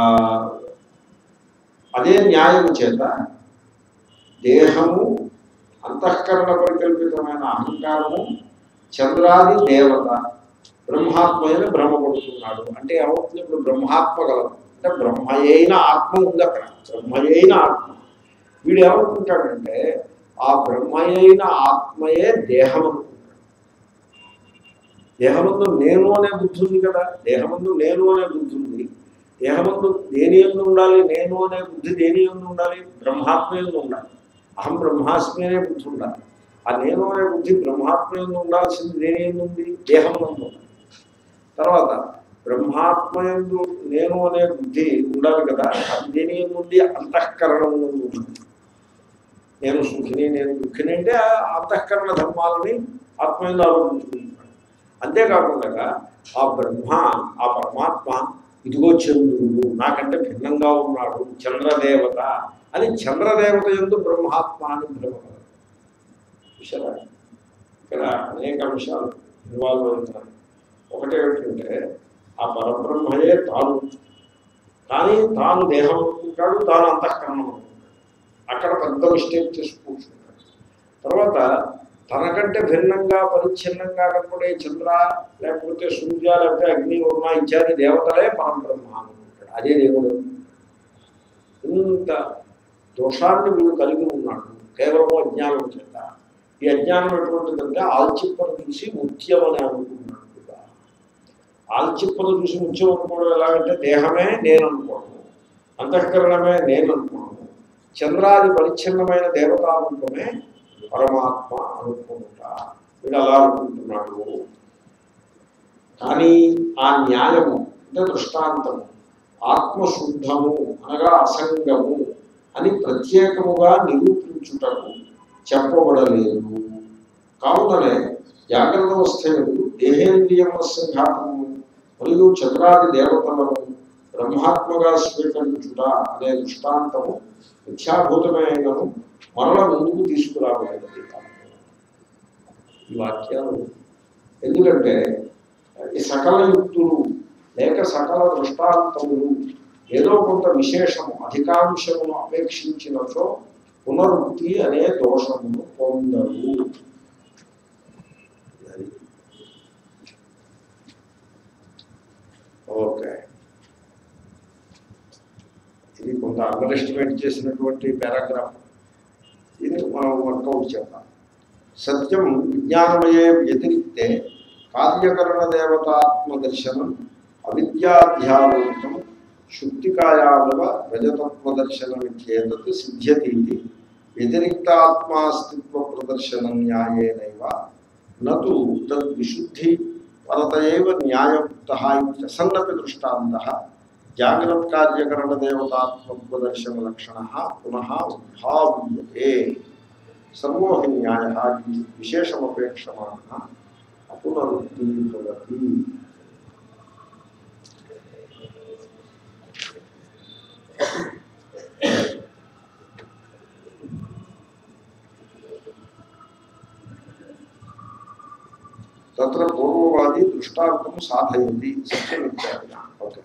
అదే న్యాయము చేత దేహము అంతఃకరణ పరికల్పితమైన అహంకారము చంద్రాది దేవత బ్రహ్మాత్మైన భ్రమపడుతున్నాడు అంటే ఏమవుతుంది ఇప్పుడు బ్రహ్మాత్మ గలదు అంటే బ్రహ్మయైన ఆత్మ ఉంది అక్కడ బ్రహ్మయైన ఆత్మ వీడు ఏమనుకుంటాడంటే ఆ బ్రహ్మయైన ఆత్మయే దేహం అనుకుంటాడు దేహమందు నేను అనే బుద్ధి ఉంది కదా దేహమందు నేను అనే బుద్ధి ఉంది దేహమందు దేని ఎందు ఉండాలి నేను అనే బుద్ధి దేని ఎందు ఉండాలి బ్రహ్మాత్మ ఎందు ఉండాలి అహం బ్రహ్మాస్మి అనే బుద్ధి ఉండాలి ఆ నేను అనే బుద్ధి బ్రహ్మాత్మ ఎందు ఉండాల్సింది దేని ఎందు ఉంది దేహం నందు ఉంది తర్వాత బ్రహ్మాత్మ ఎందు నేను అనే బుద్ధి ఉండాలి కదా అది దేని ఎందు ఉంది అంతఃకరణం నందు ఉంది నేను సుఖిని నేను దుఃఖిని అంటే ఆ అంతఃకరణ ధర్మాలని ఆత్మ ఎందు ఆలోచించుకుంటున్నాడు అంతేకాకుండా ఆ బ్రహ్మ ఆ పరమాత్మ ఇదిగో చంద్రుడు నాకంటే భిన్నంగా ఉన్నాడు చంద్రదేవత అని చంద్రదేవత ఎందు బ్రహ్మాత్మ అని భ్రమకలదు చూసారా ఇక్కడ అనేక అంశాలు ఇన్వాల్వ్ అవుతారు ఒకటి ఏమిటంటే ఆ పరబ్రహ్మయే తాను కానీ తాను దేహం అనుకుంటాడు తాను అంతఃకరణం అనుకుంటాడు అక్కడ పెద్ద మిస్టేక్ చేసి కూర్చుంటాడు తర్వాత తనకంటే భిన్నంగా పరిచ్ఛిన్నంగా కనపడే చంద్ర లేకపోతే సూర్య లేకపోతే అగ్ని వర్మ ఇత్యాది దేవతలే పరబ్రహ్మ అనుకుంటాడు అదే దేవుడు ఇంత దోషాన్ని వీడు కలిగి ఉన్నాడు కేవలం అజ్ఞానం చేత ఈ అజ్ఞానం ఎటువంటిదంటే ఆల్చిప్పను చూసి ముత్యం అని అనుకున్నాడు కూడా ఆల్చిప్పను చూసి ముత్యం అనుకోవడం ఎలాగంటే దేహమే నేను అనుకోవడం అంతఃకరణమే నేను అనుకోవడం చంద్రాది పరిచ్ఛిన్నమైన దేవతారూపమే పరమాత్మ అనుకుంటా వీడు అలా అనుకుంటున్నాడు కానీ ఆ న్యాయము అంటే దృష్టాంతము ఆత్మశుద్ధము అనగా అసంగము అని ప్రత్యేకముగా నిరూపించుటకు చెప్పబడలేదు కావుననే జాగ్రత్త అవస్థ ఎందు దేహేంద్రియముల సంఘాతము మరియు చంద్రాది దేవతలను బ్రహ్మాత్మగా స్వీకరించుట అనే దృష్టాంతము మిథ్యాభూతమే అయినను మరల ముందుకు తీసుకురాబోయేది ఈ వాక్యాలు ఎందుకంటే ఈ సకల యుక్తులు లేక సకల దృష్టాంతములు ఏదో కొంత విశేషము అధికాంశమును అపేక్షించినచో పునరుక్తి అనే దోషమును పొందరు అది. ఓకే ఇది కొంత అండర్ ఎస్టిమేట్ చేసినటువంటి పారాగ్రాఫ్ ఇది మనం వర్కౌట్ చేద్దాం సత్యం విజ్ఞానమయే వ్యతిరిక్తే కార్యకరణ దేవతాత్మ దర్శనం అవిద్యాధ్యాలోకం శుక్తికాయావవ రజతత్వ దర్శనమిత్యేతత్ సిద్ధ్యతీతి వ్యతిరిక్తాత్మాస్తిత్వ ప్రదర్శన న్యాయేనైవ నతు తద్విశుద్ధి పరతయైవ న్యాయయుక్త ఇత్యసన్నపి దృష్టాంతః జాగ్రత్త కార్యకరణ దేవతాత్మత్వ దర్శన లక్షణ పునః ఉద్భావ్యతే సర్వో హి న్యాయ విశేషమపేక్షమాణ అపునరుక్తి భవతి తత్ర పూర్వవాది దృష్టాంతం సాధయింది సత్యమిత్యాది ఓకే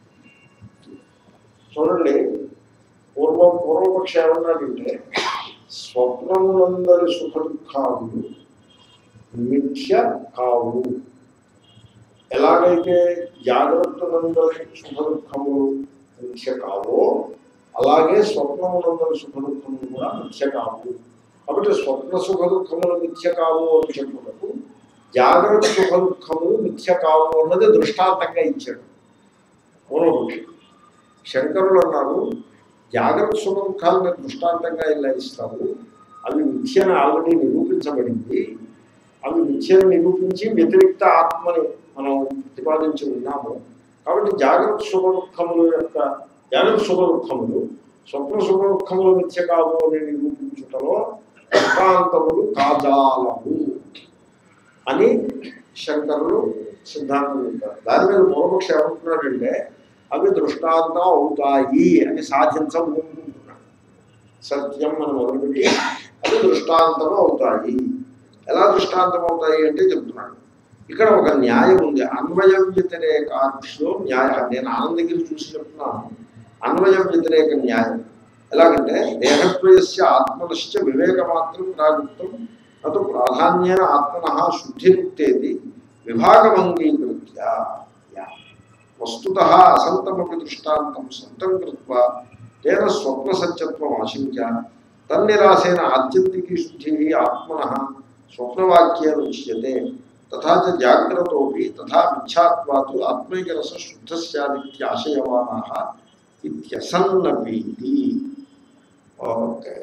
చూడండి పూర్వం పూర్వపక్ష ఏమన్నాడంటే స్వప్నములందరి సుఖ దుఃఖాలు మిథ్య కావు ఎలాగైతే జాగ్రత్తలందరి సుఖ దుఃఖములు మిథ్య కావో అలాగే స్వప్నములందరి సుఖ దుఃఖములు కూడా మిథ్య కావు కాబట్టి స్వప్న సుఖ దుఃఖములు మిథ్య కావు అని చెప్పుటకు జాగ్రత్త సుఖ దుఃఖములు మిథ్య కావు అన్నది దృష్టాంతంగా ఇచ్చాడు పూర్వపక్షి శంకరులు అన్నారు జాగ్రత్త సుఖ దుఃఖాలను దృష్టాంతంగా ఇలా ఇస్తారు అవి మిథ్యను ఆల్రెడీ నిరూపించబడింది అవి మిథ్యను నిరూపించి వ్యతిరిక్త ఆత్మని మనం ప్రతిపాదించి ఉన్నాము కాబట్టి జాగ్రత్త సుఖ దుఃఖముల యొక్క జాగ్రత్త సుఖ దుఃఖములు స్వప్న సుఖ దుఃఖములు మిథ్య కావు అని నిరూపించుటలో దృష్టాంతములు కాజాలము అని శంకరులు సిద్ధాంతం చెప్పారు దాని మీద పూర్వపక్ష ఏమంటున్నాడంటే అవి దృష్టాంతం అవుతాయి అని సాధించబోతున్నాడు సత్యం మనం మొదలుపెట్టి అవి దృష్టాంతం అవుతాయి ఎలా దృష్టాంతం అవుతాయి అంటే చెప్తున్నాడు ఇక్కడ ఒక న్యాయం ఉంది అన్వయ వ్యతిరేకార్థిలో న్యాయ నేను ఆనందగిరి చూసి చెప్తున్నాను అన్వయ వ్యతిరేక న్యాయం ఎలాగంటే దేహద్వయస్య ఆత్మనశ్చ వివేకమాత్రం ప్రాగుప్తం అటు ప్రాధాన్యేన ఆత్మన శుద్ధిరుక్తేది విభాగమంగీకృత్య యా. వస్తుత అసంతమపి దృష్టాంతం సంతం కృత్వా తేన స్వప్నసత్యత్వం ఆశించ తన్నిరాసేన ఆత్యంతికి శుద్ధి ఆత్మన స్వప్నవాక్యేన ఉచ్యతే తథా చ జాగ్రత్తోపి తథా మిథ్యాత్వాతు ఆత్మైకరస శుద్ధ స్యాదిత్యాశయవానాः ఇత్యసన్నపీతి ఓకే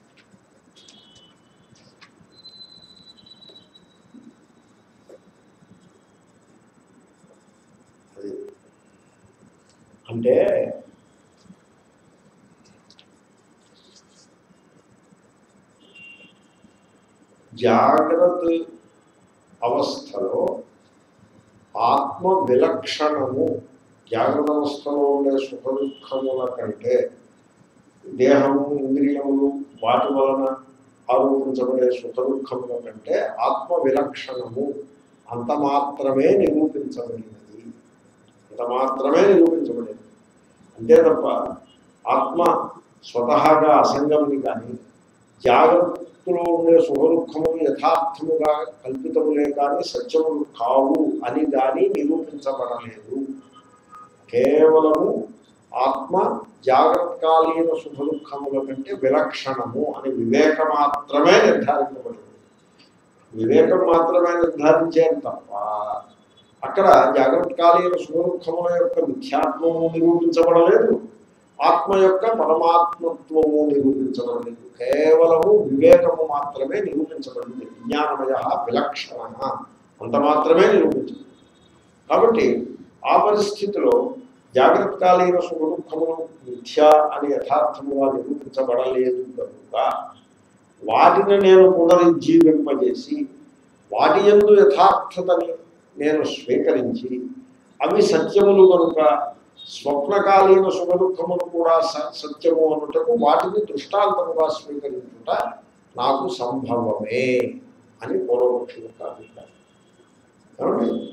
అది అంటే జాగ్రత్త అవస్థలో ఆత్మ విలక్షణము జాగ్రత్త అవస్థలో ఉండే సుఖ దుఃఖముల కంటే దేహము ఇంద్రియములు వాటి వలన ఆరోపించబడే సుఖ దుఃఖముల కంటే ఆత్మ విలక్షణము అంత మాత్రమే నిరూపించబడినది అంత మాత్రమే నిరూపించబడింది అంతే తప్ప ఆత్మ స్వతహాగా అసంగమని కానీ జాగ్రత్తలో ఉండే సుఖ దుఃఖములు యథార్థముగా కల్పితములే కానీ సత్యములు కావు అని కానీ నిరూపించబడలేదు కేవలము ఆత్మ జాగ్రత్తకాలీన సుఖ దుఃఖముల కంటే విలక్షణము అని వివేక మాత్రమే నిర్ధారించబడింది వివేకం మాత్రమే నిర్ధారించారు తప్ప అక్కడ జాగ్రత్తకాలీన సుఖ దుఃఖముల యొక్క మిథ్యాత్మము నిరూపించబడలేదు ఆత్మ యొక్క పరమాత్మత్వము నిరూపించబడలేదు కేవలము వివేకము మాత్రమే నిరూపించబడింది విజ్ఞానమయ విలక్షణ అంత మాత్రమే నిరూపించబడింది కాబట్టి ఆ పరిస్థితిలో జాగ్రత్తకాలీన సుఖ దుఃఖములు మిథ్య అని యథార్థముగా నిరూపించబడలేదు కనుక వాటిని నేను పునరుజ్జీవింపజేసి వాటి ఎందు యథార్థతని నేను స్వీకరించి అవి సత్యములు కనుక స్వప్నకాలీన సుఖ దుఃఖములు కూడా స- సత్యము అనుటకు వాటిని దృష్టాంతముగా స్వీకరించుట నాకు సంభవమే అని పూర్వపక్షి యొక్క అభిప్రాయం ఏమండి?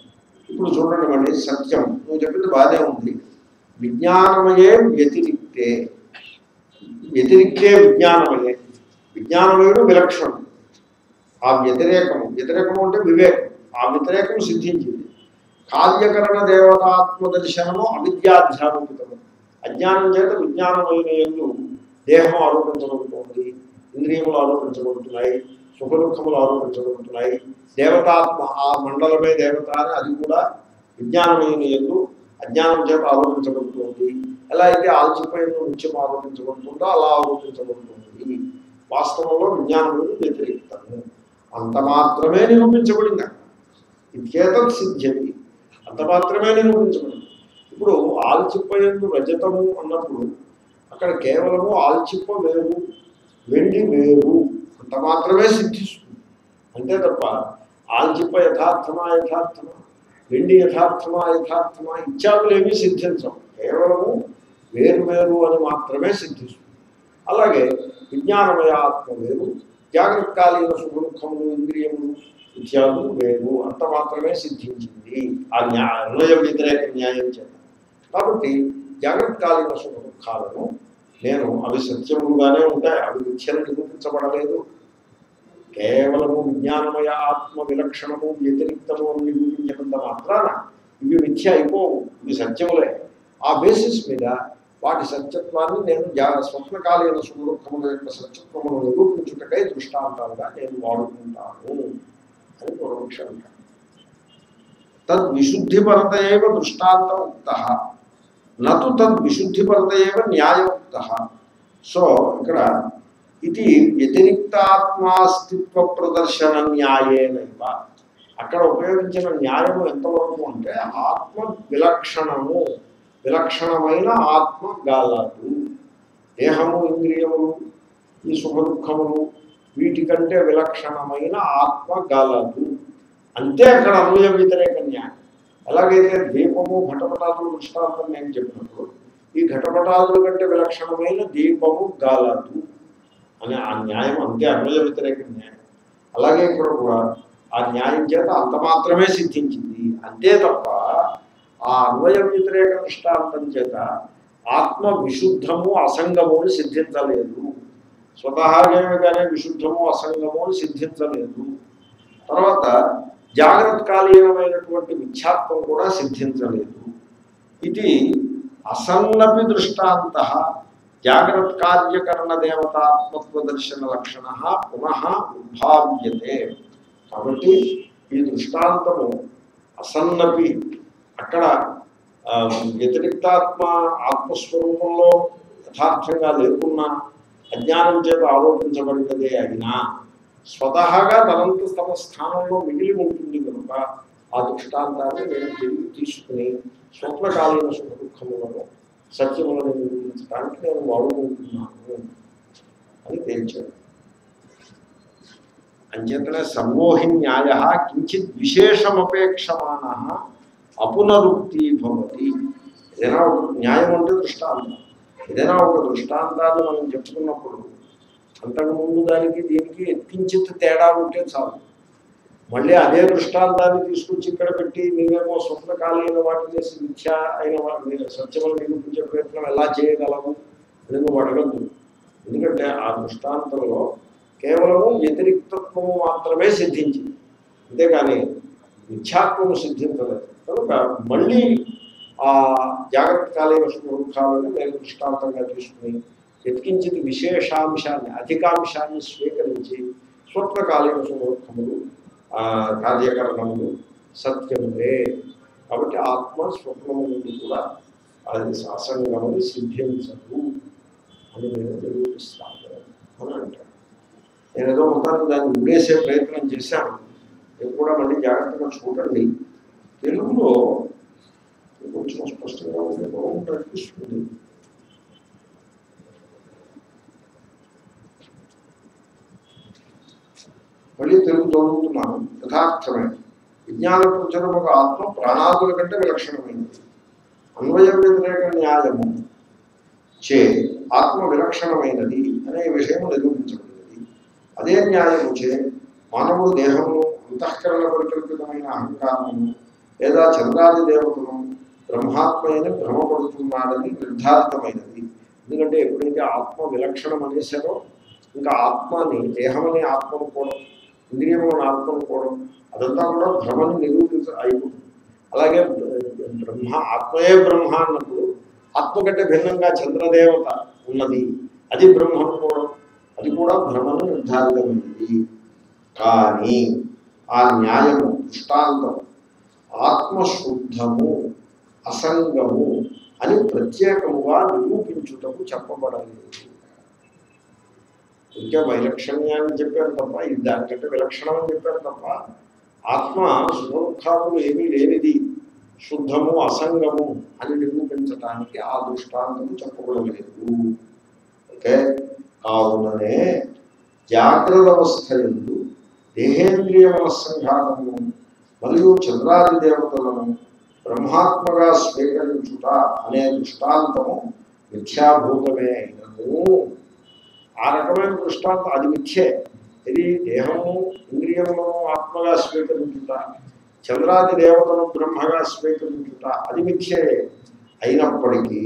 ఇప్పుడు చూడండి మళ్ళీ సత్యం నువ్వు చెప్పింది బాగానే ఉంది విజ్ఞానమయే వ్యతిరిక్తే వ్యతిరిక్తే విజ్ఞానమయే విజ్ఞానమయుడు విలక్షణం ఆ వ్యతిరేకము వ్యతిరేకము అంటే వివేకం ఆ వ్యతిరేకం సిద్ధించింది కార్యకరణ దేవతాత్మ దర్శనము అవిద్యాధ్యారోపితము అజ్ఞానం చేత విజ్ఞానమైన ఎందు దేహం ఆరోపించబడుతోంది ఇంద్రియములు ఆరోపించబడుతున్నాయి సుఖ దుఃఖములు ఆరోపించబడుతున్నాయి దేవతాత్మ ఆ మండలమే దేవత అని అది కూడా విజ్ఞానమైన ఎందు అజ్ఞానం చేత ఆరోపించబడుతుంది ఎలా అయితే ఆల్చిపోయిన నిత్యం ఆరోపించబడుతుందో అలా ఆరోపించబడుతుంది వాస్తవంలో విజ్ఞానములు వ్యతిరేక్తము అంత మాత్రమే నిరూపించబడింది అక్కడ ఇత్యేతత్ సిద్ధ్యతి అంత మాత్రమే నిరూపించబడింది ఇప్పుడు ఆల్చిప్పయందు రజతము అన్నప్పుడు అక్కడ కేవలము ఆల్చిప్ప వేరు వెండి వేరు అంత మాత్రమే సిద్ధిస్తుంది అంతే తప్ప ఆల్చిప్ప యథార్థమా యథార్థమా వెండి యథార్థమా యథార్థమా ఇత్యాదులు ఏమీ సిద్ధించవు కేవలము వేరు వేరు అని మాత్రమే సిద్ధిస్తుంది అలాగే విజ్ఞానమయ ఆత్మ వేరు జాగ్రత్తకాలీన సుఖదుఖములు ఇంద్రియములు ఇత్యాదులు వేరు అంత మాత్రమే సిద్ధించింది ఆ న్యా అన్వయ వ్యతిరేక న్యాయం చేత కాబట్టి జాగ్రత్తకాలీన సుఖ దుఃఖాలను నేను అవి సత్యములుగానే ఉంటాయి అవి మిథ్యలు నిరూపించబడలేదు కేవలము విజ్ఞానమయ ఆత్మ విలక్షణము వ్యతిరిక్తము అని నిరూపించినంత మాత్రాన ఇవి మిథ్య అయిపోవు ఇవి సత్యములే ఆ బేసిస్ మీద వాటి సత్యత్వాన్ని నేను జా స్వప్నకాలీన సుఖముల యొక్క సత్యత్వమును నిరూపించుటకై దృష్టాంతాలుగా నేను వాడుకుంటాను అని పూర్వపక్ష అంటారు తద్విశుద్ధిపరత ఏవ దృష్టాంత ఉక్త నతు తద్విశుద్ధిపరత ఏవ న్యాయ ఉక్త సో ఇక్కడ ఇది వ్యతిరిక్తాత్మాస్తిత్వ ప్రదర్శన న్యాయేనైవ అక్కడ ఉపయోగించిన న్యాయము ఎంతవరకు అంటే ఆత్మ విలక్షణము విలక్షణమైన ఆత్మ గాలదు దేహము ఇంద్రియములు ఈ సుఖ దుఃఖములు వీటికంటే విలక్షణమైన ఆత్మ గాలదు అంతే అక్కడ అన్వయ వ్యతిరేక న్యాయం ఎలాగైతే దీపము ఘటపటాదులు దృష్టాంతం నేను చెప్పినప్పుడు ఈ ఘటపటాదుల కంటే విలక్షణమైన దీపము గాలదు అనే ఆ న్యాయం అంతే అన్వయ వ్యతిరేక న్యాయం అలాగే ఇక్కడ కూడా ఆ న్యాయం చేత అంత మాత్రమే సిద్ధించింది అంతే తప్ప ఆ అన్వయ వ్యతిరేక దృష్టాంతం చేత ఆత్మ విశుద్ధము అసంగము అని సిద్ధించలేదు స్వతహాగానే విశుద్ధము అసంగము అని సిద్ధించలేదు తర్వాత జాగ్రత్తకాలీనమైనటువంటి మిథ్యాత్వం కూడా సిద్ధించలేదు ఇది అసన్నపి దృష్టాంత జాగ్రత్త కార్యకరణ దేవతాత్మత్వ దర్శన లక్షణ పునః ఉద్భావ్యతే కాబట్టి ఈ దృష్టాంతము అసన్నపి అక్కడ ఆ, వ్యతిరిక్తాత్మ ఆత్మస్వరూపంలో యథార్థంగా లేకున్నా అజ్ఞానం చేత ఆరోపించబడినదే అయినా స్వతహాగా తనంత తమ స్థానంలో మిగిలి ఉంటుంది కనుక ఆ దృష్టాంతాన్ని నేను తిరిగి తీసుకుని స్వప్నకాలీన సుఖ దుఃఖములను సత్యములను నిరూపించడానికి నేను వాడుకుంటున్నాను అని తేల్చాడు అంచేతనే సమ్మోహి న్యాయ కించిత్ విశేషమపేక్షమాన అపునరుక్తి భవతి ఏదైనా ఒక న్యాయం అంటే దృష్టాంతం ఏదైనా ఒక దృష్టాంతాన్ని మనం చెప్పుకున్నప్పుడు అంతకుముందు దానికి దీనికి ఎత్తించిత్ తేడా ఉంటే చాలు మళ్ళీ అదే దృష్టాంతాన్ని తీసుకొచ్చి ఇక్కడ పెట్టి నీవేమో స్వప్నకాలీన వాటిని చేసి మిథ్య అయిన వాటిని సత్యములు నిరూపించే ప్రయత్నం ఎలా చేయగలవు అని నువ్వు అడగద్దు ఎందుకంటే ఆ దృష్టాంతంలో కేవలము వ్యతిరిక్తత్వము మాత్రమే సిద్ధించింది అంతేకాని మిథ్యాత్వము సిద్ధించలేదు కనుక మళ్ళీ ఆ జాగ్రత్తకాలీన సుఖాలను నేను దృష్టాంతంగా తీసుకుని ఎత్కించిది విశేషాంశాన్ని అధికాంశాన్ని స్వీకరించి స్వప్నకాలీన సుఖములు ఆ, కార్యకరణములు సత్యములే కాబట్టి ఆత్మ స్వప్నము నుండి కూడా అది సాసంగమని సిద్ధించదు అని నేను నిరూపిస్తాను అని అంటాను నేను ఏదో మొత్తానికి దాన్ని ఉండేసే ప్రయత్నం చేశాను మీరు కూడా మళ్ళీ జాగ్రత్తగా చూడండి తెలుగులో కొంచెం స్పష్టంగా ఉంటే బాగుంటుంది అనిపిస్తుంది మళ్ళీ తెలుగు చదువుతున్నాను యథార్థమే విజ్ఞాన ప్రచురముకు ఆత్మ ప్రాణాదుల కంటే విలక్షణమైనది అన్వయ వ్యతిరేక న్యాయము చే ఆత్మ విలక్షణమైనది అనే విషయము నిరూపించబడినది అదే న్యాయము చే మానవుడు దేహమును అంతఃకరణ పరికల్పితమైన అహంకారమును లేదా చంద్రాది దేవతను బ్రహ్మాత్మయని భ్రమపడుతున్నాడని నిర్ధారితమైనది ఎందుకంటే ఎప్పుడైతే ఆత్మ విలక్షణం అనేసారో ఇంకా ఆత్మని దేహమని ఆత్మనుకోవడం ఇంద్రియములను ఆత్మనుకోవడం అదంతా కూడా భ్రమని నిరూపించ అయిపోతుంది అలాగే బ్రహ్మ ఆత్మయే బ్రహ్మ అన్నప్పుడు ఆత్మ కంటే భిన్నంగా చంద్రదేవత ఉన్నది అది బ్రహ్మ అనుకోవడం అది కూడా భ్రమను నిర్ధారితమైనది కానీ ఆ న్యాయము దృష్టాంతం ఆత్మశుద్ధము అసంగము అని ప్రత్యేకముగా నిరూపించుటకు చెప్పబడలేదు ఇంకా వైలక్షణ్యాన్ని చెప్పారు తప్ప ఇది దానికంటే విలక్షణం అని చెప్పారు తప్ప ఆత్మ సుఖదుఖాలు ఏమీ లేనిది శుద్ధము అసంగము అని నిరూపించటానికి ఆ దృష్టాంతము చెప్పబడలేదు ఓకే కావుననే జాగ్రత్త అవస్థ ఎందు దేహేంద్రియ మనస్సంఘాతము మరియు చంద్రాది దేవతలను బ్రహ్మాత్మగా స్వీకరించుట అనే దృష్టాంతము మిథ్యాభూతమే అయినను ఆ రకమైన దృష్టాంతం అది మిథ్యే ఇది దేహము ఇంద్రియములను ఆత్మగా స్వీకరించుట చంద్రాది దేవతను బ్రహ్మగా స్వీకరించుట అది మిథ్యే అయినప్పటికీ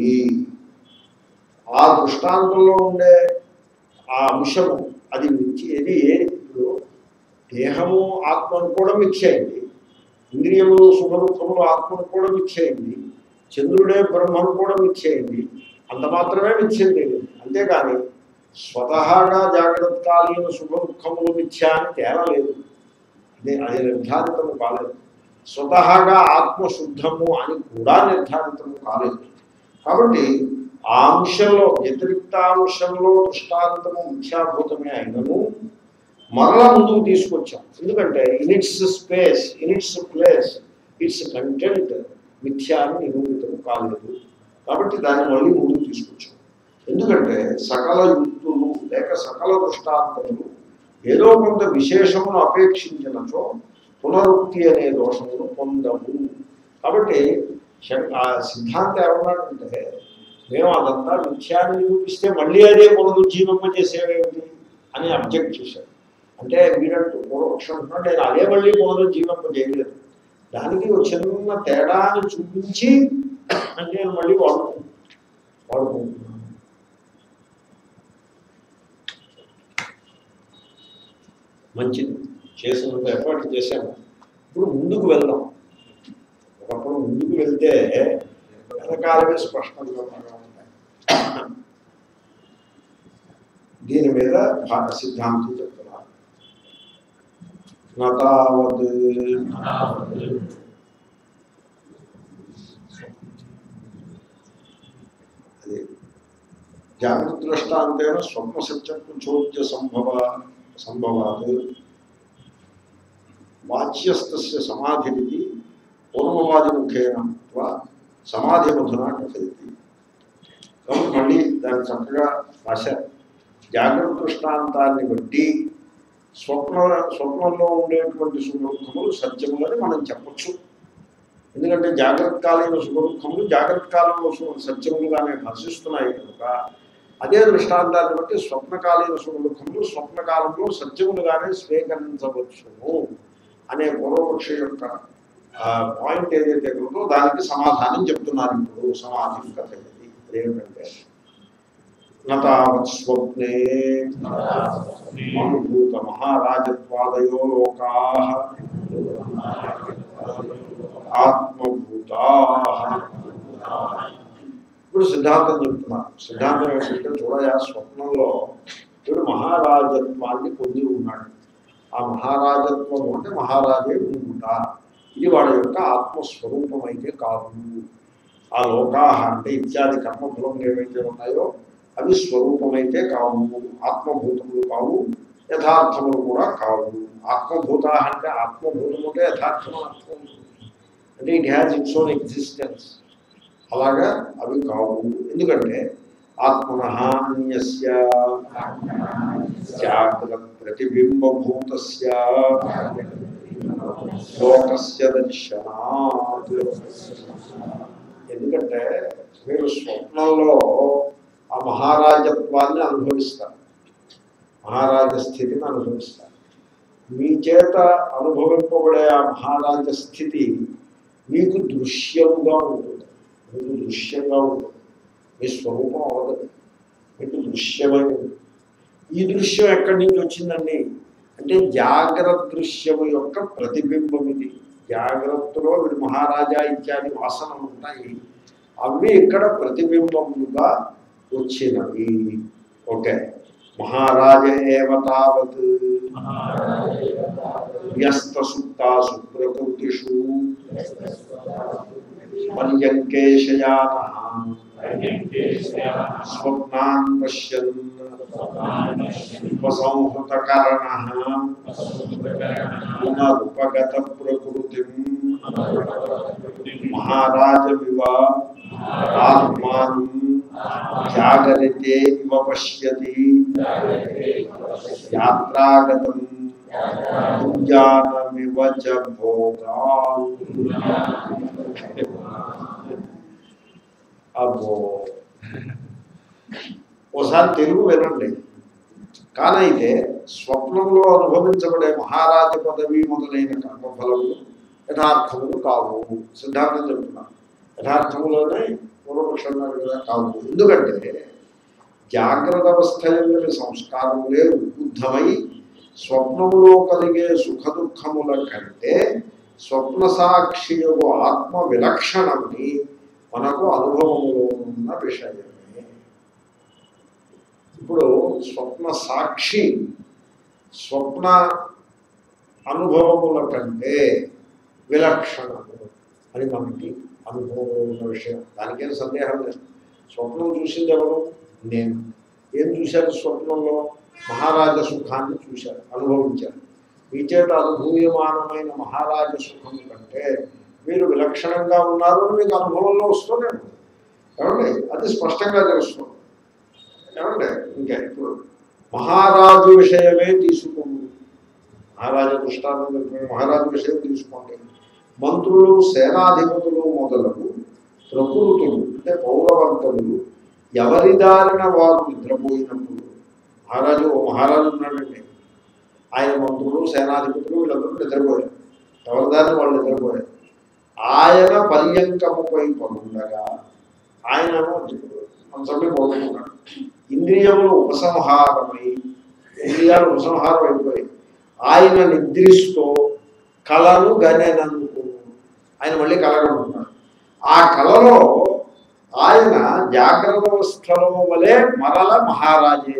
ఆ దృష్టాంతంలో ఉండే ఆ అంశము అది మిథ్య ఇది ఇప్పుడు దేహము ఆత్మను కూడా మిథ్యయింది ఇంద్రియములు సుఖదుఖములు ఆత్మను కూడా మిథ్యయింది చంద్రుడే బ్రహ్మను కూడా మిథ్యయింది అంత మాత్రమే మిథ్యంది అంతేగాని స్వతహాగా జాగ్రత్తకాలీన సుఖ దుఃఖములు మిథ్య అని తేలలేదు అదే అది నిర్ధారితము కాలేదు స్వతహాగా ఆత్మశుద్ధము అని కూడా నిర్ధారితము కాలేదు కాబట్టి ఆ అంశంలో వ్యతిరిక్తాంశంలో దృష్టాంతము మిథ్యాభూతమే అయినను మరలా ముందుకు తీసుకొచ్చాం ఎందుకంటే in its space in its place its content మిథ్యాన్ని నిరూపితం కాలేదు కాబట్టి దాన్ని మళ్ళీ ముందుకు తీసుకొచ్చాం ఎందుకంటే సకల యుక్తులు లేక సకల దృష్టాంతములు ఏదో కొంత విశేషమును అపేక్షించినచో పునరుక్తి అనే దోషమును పొందము కాబట్టి శం- ఆ సిద్ధాంతం ఏమన్నాడంటే మేము అదంతా మిథ్యాన్ని నిరూపిస్తే మళ్ళీ అదే పునరుజ్జీవింప చేసేవేమిటి అని అబ్జెక్ట్ చేశారు అంటే వీడంటూ పూర్వపక్షం అంటున్నాడు నేను అదే మళ్ళీ పునరుజ్జీవింప చేయలేదు దానికి ఒక చిన్న తేడాన్ని చూపించి నేను మళ్ళీ వాడుకు వాడుకుంటున్నాను మంచిది చేసినంత ఎఫర్ట్ చేశాము ఇప్పుడు ముందుకు వెళ్దాం ఒకప్పుడు ముందుకు వెళ్తే వెనకాలమే స్పష్టంగా బాగా ఉంటాయి దీని మీద భారత సిద్ధాంతం చెప్తున్నారు నతావత్ అది జాగ్రత్త దృష్టాంతేన స్వప్న సత్యం చోద్య సంభవ సంభవాత్ వాచ్యస్థస్య సమాధిరిది పూర్వవాదిముఖేన వా సమాధిమధున కథయతి కాబట్టి మళ్ళీ దాన్ని చక్కగా రాశారు జాగ్రత్త దృష్టాంతాన్ని బట్టి స్వప్న స్వప్నంలో ఉండేటువంటి సుఖదుఖములు సత్యములని మనం చెప్పచ్చు ఎందుకంటే జాగ్రత్త కాలంలో సుఖదుఖములు జాగ్రత్త కాలంలో సు- సత్యములుగానే భాషిస్తున్నాయి కనుక అదే దృష్టాంతాన్ని బట్టి స్వప్నకాలీన సుఖదుఖములు స్వప్నకాలంలో సత్యములుగానే స్వీకరించవచ్చును అనే పూర్వపక్ష యొక్క పాయింట్ ఏదైతే కలదో దానికి సమాధానం చెప్తున్నారు ఇప్పుడు సమాధి కథ ఇది అదేమిటంటే నతావత్ స్వప్నే అనుభూత మహారాజత్వాదయో లోకా ఆత్మభూతా ఇప్పుడు సిద్ధాంతం చెప్తున్నారు సిద్ధాంతం ఏంటంటే చూడయా స్వప్నంలో వీడు మహారాజత్వాన్ని పొంది ఉన్నాడు ఆ మహారాజత్వం అంటే మహారాజే ఉండుట ఇది వాడి యొక్క ఆత్మస్వరూపం అయితే కాదు ఆ లోకాహ అంటే ఇత్యాది కర్మఫలం ఏవైతే ఉన్నాయో అవి స్వరూపమైతే కావు ఆత్మభూతములు కావు యథార్థములు కూడా కావు ఆత్మభూత అంటే ఆత్మభూతము అంటే యథార్థం అని అర్థం ఉంటుంది. అంటే it has its own existence అలాగా అవి కావు ఎందుకంటే ఆత్మన అన్యస్య జాగ్రత్త ప్రతిబింబభూతస్య లోకస్య దర్శనాత్ ఎందుకంటే మీరు స్వప్నంలో ఆ మహారాజత్వాన్ని అనుభవిస్తారు మహారాజ స్థితిని అనుభవిస్తారు మీ చేత అనుభవింపబడే ఆ మహారాజ స్థితి మీకు దృశ్యముగా ఉంటుంది మీకు దృశ్యంగా ఉంటుంది మీ స్వరూపం అవదు మీకు దృశ్యమై ఉంటుంది ఈ దృశ్యం ఎక్కడి నుంచి వచ్చిందండి అంటే జాగ్రత్త దృశ్యము యొక్క ప్రతిబింబం ఇది జాగ్రత్తలో వీడు మహారాజా ఇత్యాది వాసనలు ఉంటాయి అవి ఇక్కడ ప్రతిబింబములుగా వచ్చినవి ఓకే మహారాజ ఏవ తావత్ వ్యస్త సుప్తాసు ప్రకృతిషు పర్యంకేశయాన స్వప్నాన్ పశ్యన్ ఉపసంహృతకరణ పునరుపగత ప్రకృతి మహారాజమివ ఆత్మానం జాగరితే ఇవ పశ్యతి యాత్రాగతం పుంజానమివ చ భోగాన్ అబ్బో ఓసారి తెలుగు వినండి కానైతే స్వప్నంలో అనుభవించబడే మహారాజ పదవి మొదలైన కర్మఫలములు యథార్థములు కావు సిద్ధాంతం చెప్తున్నాను యథార్థములోనే పూర్వపక్షం అన్నారు కదా కావు ఎందుకంటే జాగ్రత్త అవస్థ యొక్క సంస్కారములే ఉద్బుద్ధమై స్వప్నములో కలిగే సుఖ దుఃఖముల కంటే స్వప్న సాక్షి యొక్క ఆత్మ విలక్షణమని మనకు అనుభవములో ఉన్న విషయమే ఇప్పుడు స్వప్న సాక్షి స్వప్న అనుభవముల కంటే విలక్షణము అని మనకి అనుభవంలో ఉన్న విషయం దానికేం సందేహం లేదు స్వప్నం చూసింది ఎవరు నేను ఏం చూశారు స్వప్నంలో మహారాజ సుఖాన్ని చూశారు అనుభవించారు మీ చేత అనుభూయమానమైన మహారాజ సుఖం కంటే మీరు విలక్షణంగా ఉన్నారు అని మీకు అనుభవంలో వస్తూనే ఉంది ఏమండి అది స్పష్టంగా తెలుస్తుంది ఏమండి ఇంకా ఇప్పుడు మహారాజు విషయమే తీసుకోండి మహారాజు దృష్టాంతం చెప్పిన మహారాజు విషయం తీసుకోండి మంత్రులు సేనాధిపతులు మొదలగు ప్రకృతులు అంటే పౌరవర్తములు ఎవరి దారిన వారు నిద్రపోయినప్పుడు మహారాజు ఓ మహారాజు ఉన్నాడండి ఆయన మంత్రులు సేనాధిపతులు వీళ్ళందరూ నిద్రపోయారు ఎవరి దారిని వాళ్ళు నిద్రపోయారు ఆయన పర్యంకముపై పడుండగా ఆయన మంచంపై పడుకున్నాడు ఇంద్రియములు ఉపసంహారమై ఇంద్రియాలు ఉపసంహారం అయిపోయి ఆయన నిద్రిస్తూ కళను గనేనందుకు ఆయన మళ్ళీ కలగనున్నాడు ఆ కళలో ఆయన జాగ్రత్త అవస్థలో వలె మరల మహారాజే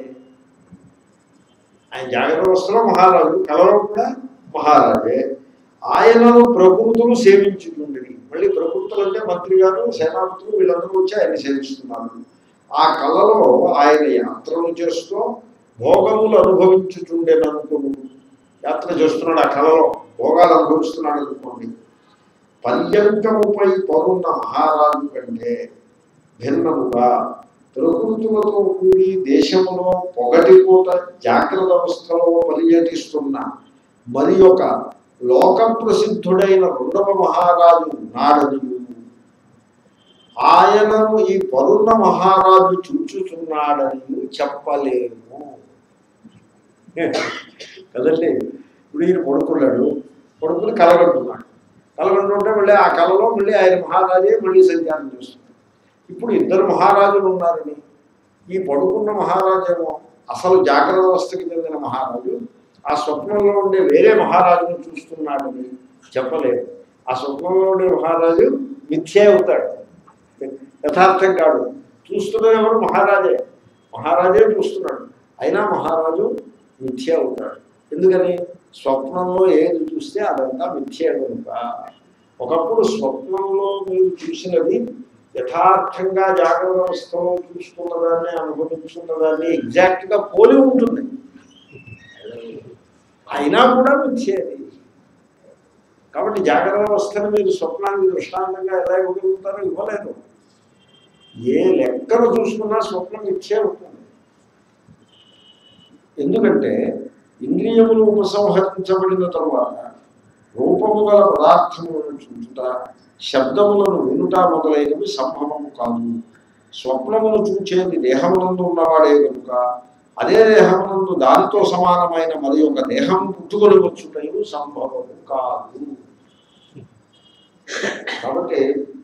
ఆయన జాగ్రత్త అవస్థలో మహారాజు కళలో కూడా మహారాజే ఆయనను ప్రకృతులు సేవించుతుండేవి మళ్ళీ ప్రకృతులు అంటే మంత్రి గారు సేనాపతులు వీళ్ళందరూ వచ్చి ఆయన సేవిస్తున్నారు ఆ కళలో ఆయన యాత్రలు చేస్తూ భోగములు అనుభవించుచుండేననుకును యాత్ర చేస్తున్నాడు ఆ కళలో భోగాలు అనుభవిస్తున్నాడు అనుకోండి పర్యంకముపై పరున్న మహారాజు కంటే భిన్నముగా ప్రకృతులతో కూడి దేశములో పొగటిపూట జాగ్రత్త అవస్థలో పర్యటిస్తున్న మరి ఒక లోక ప్రసిద్ధుడైన రెండవ మహారాజు ఉన్నాడని ఆయనను ఈ పరున్న మహారాజు చూచుచున్నాడని చెప్పలేము కదండి ఇప్పుడు ఈయన పడుకున్నాడు పడుకుని కలగంటున్నాడు కలగంటుంటే మళ్ళీ ఆ కళలో మళ్ళీ ఆయన మహారాజే మళ్ళీ సంచారం చేస్తున్నాడు ఇప్పుడు ఇద్దరు మహారాజులు ఉన్నారని ఈ పడుకున్న మహారాజేమో అసలు జాగ్రత్త అవస్థకి చెందిన మహారాజు ఆ స్వప్నంలో ఉండే వేరే మహారాజును చూస్తున్నాడని చెప్పలేదు ఆ స్వప్నంలో ఉండే మహారాజు మిథ్యే అవుతాడు యథార్థం కాడు చూస్తున్నది ఎవరు మహారాజే మహారాజే చూస్తున్నాడు అయినా మహారాజు మిథ్య అవుతాడు ఎందుకని స్వప్నంలో ఏది చూస్తే అదంతా మిథ్యే కనుక ఒకప్పుడు స్వప్నంలో మీరు చూసినది యథార్థంగా జాగ్రత్త అవస్థలో చూసుకున్నదాన్ని అనుభవించుకున్నదాన్ని ఎగ్జాక్ట్గా పోలి ఉంటుంది అయినా కూడా మిథ్యేది కాబట్టి జాగ్రత్త అవస్థను మీరు స్వప్నానికి దృష్టాంతంగా ఎలా ఇవ్వగలుగుతారో ఇవ్వలేదు ఏ లెక్కను చూసుకున్నా స్వప్నం మిథ్యే ఉంటుంది ఎందుకంటే ఇంద్రియములు ఉపసంహరించబడిన తరువాత రూపము గల పదార్థములను చూచుట శబ్దములను వినుట మొదలైనవి సంభవము కాదు స్వప్నమును చూచేది దేహమునందు ఉన్నవాడే కనుక అదే దేహమునందు దానితో సమానమైన మరి ఒక దేహం పుట్టుకొని వచ్చుటయు సంభవము కాదు కాబట్టి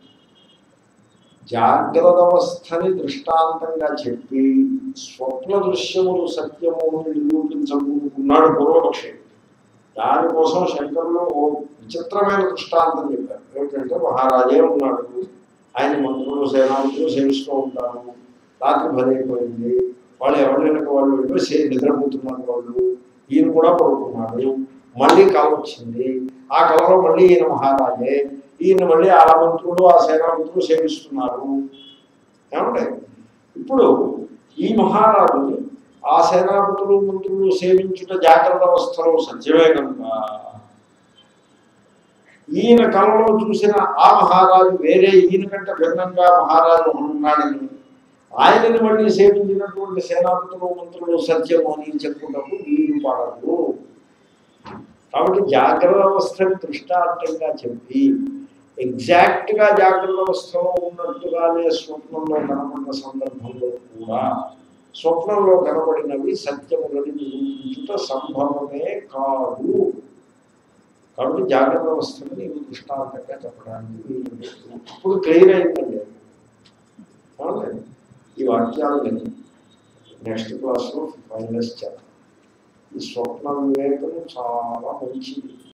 జాగ్రత్త అవస్థని దృష్టాంతంగా చెప్పి స్వప్న దృశ్యములు సత్యము అని నిరూపించనుకున్నాడు పూర్వపక్షి దానికోసం శంకరులు ఓ విచిత్రమైన దృష్టాంతం చెప్పారు ఏమిటంటే మహారాజే ఉన్నాడు ఆయన మంత్రులు సేనాంతులు సేవిస్తూ ఉంటారు రాత్రి పది అయిపోయింది వాళ్ళు ఎవరైనా వాళ్ళు వెళ్ళి సే నిద్రపోతున్నారు వాళ్ళు ఈయన కూడా పడుకున్నాడు మళ్ళీ కళ వచ్చింది ఆ కళలో మళ్ళీ ఈయన మహారాజే ఈయన మళ్ళీ ఆ మంత్రులు ఆ సేనామంత్రులు సేవిస్తున్నారు ఏమంటే ఇప్పుడు ఈ మహారాజుని ఆ సేనాపతులు మంత్రులు సేవించుట జాగ్రత్త అవస్థలో సత్యమే కనుక ఈయన కళలో చూసిన ఆ మహారాజు వేరే ఈయన కంటే భిన్నంగా మహారాజు ఉన్నాడని ఆయనని మళ్ళీ సేవించినటువంటి సేనాపతులు మంత్రులు సత్యము అని చెప్పుకున్నప్పుడు వీలు పడదు కాబట్టి జాగ్రత్త అవస్థని దృష్టాంతంగా చెప్పి ఎగ్జాక్ట్గా జాగ్రత్త అవస్థలో ఉన్నట్టుగానే స్వప్నంలో కనబడిన సందర్భంలో కూడా స్వప్నంలో కనబడినవి సత్యములని నిరూపించుట సంభవమే కాదు కాబట్టి జాగ్రత్త అవస్థను నీకు దృష్టాంతంగా చెప్పడానికి వీలు లేదు. ఇప్పుడు క్లియర్ అయిందండి అవునండి ఈ వాక్యాలని నెక్స్ట్ క్లాస్లో ఫైనల్స్ చేద్దాం ఈ స్వప్న వివేకం చాలా మంచిది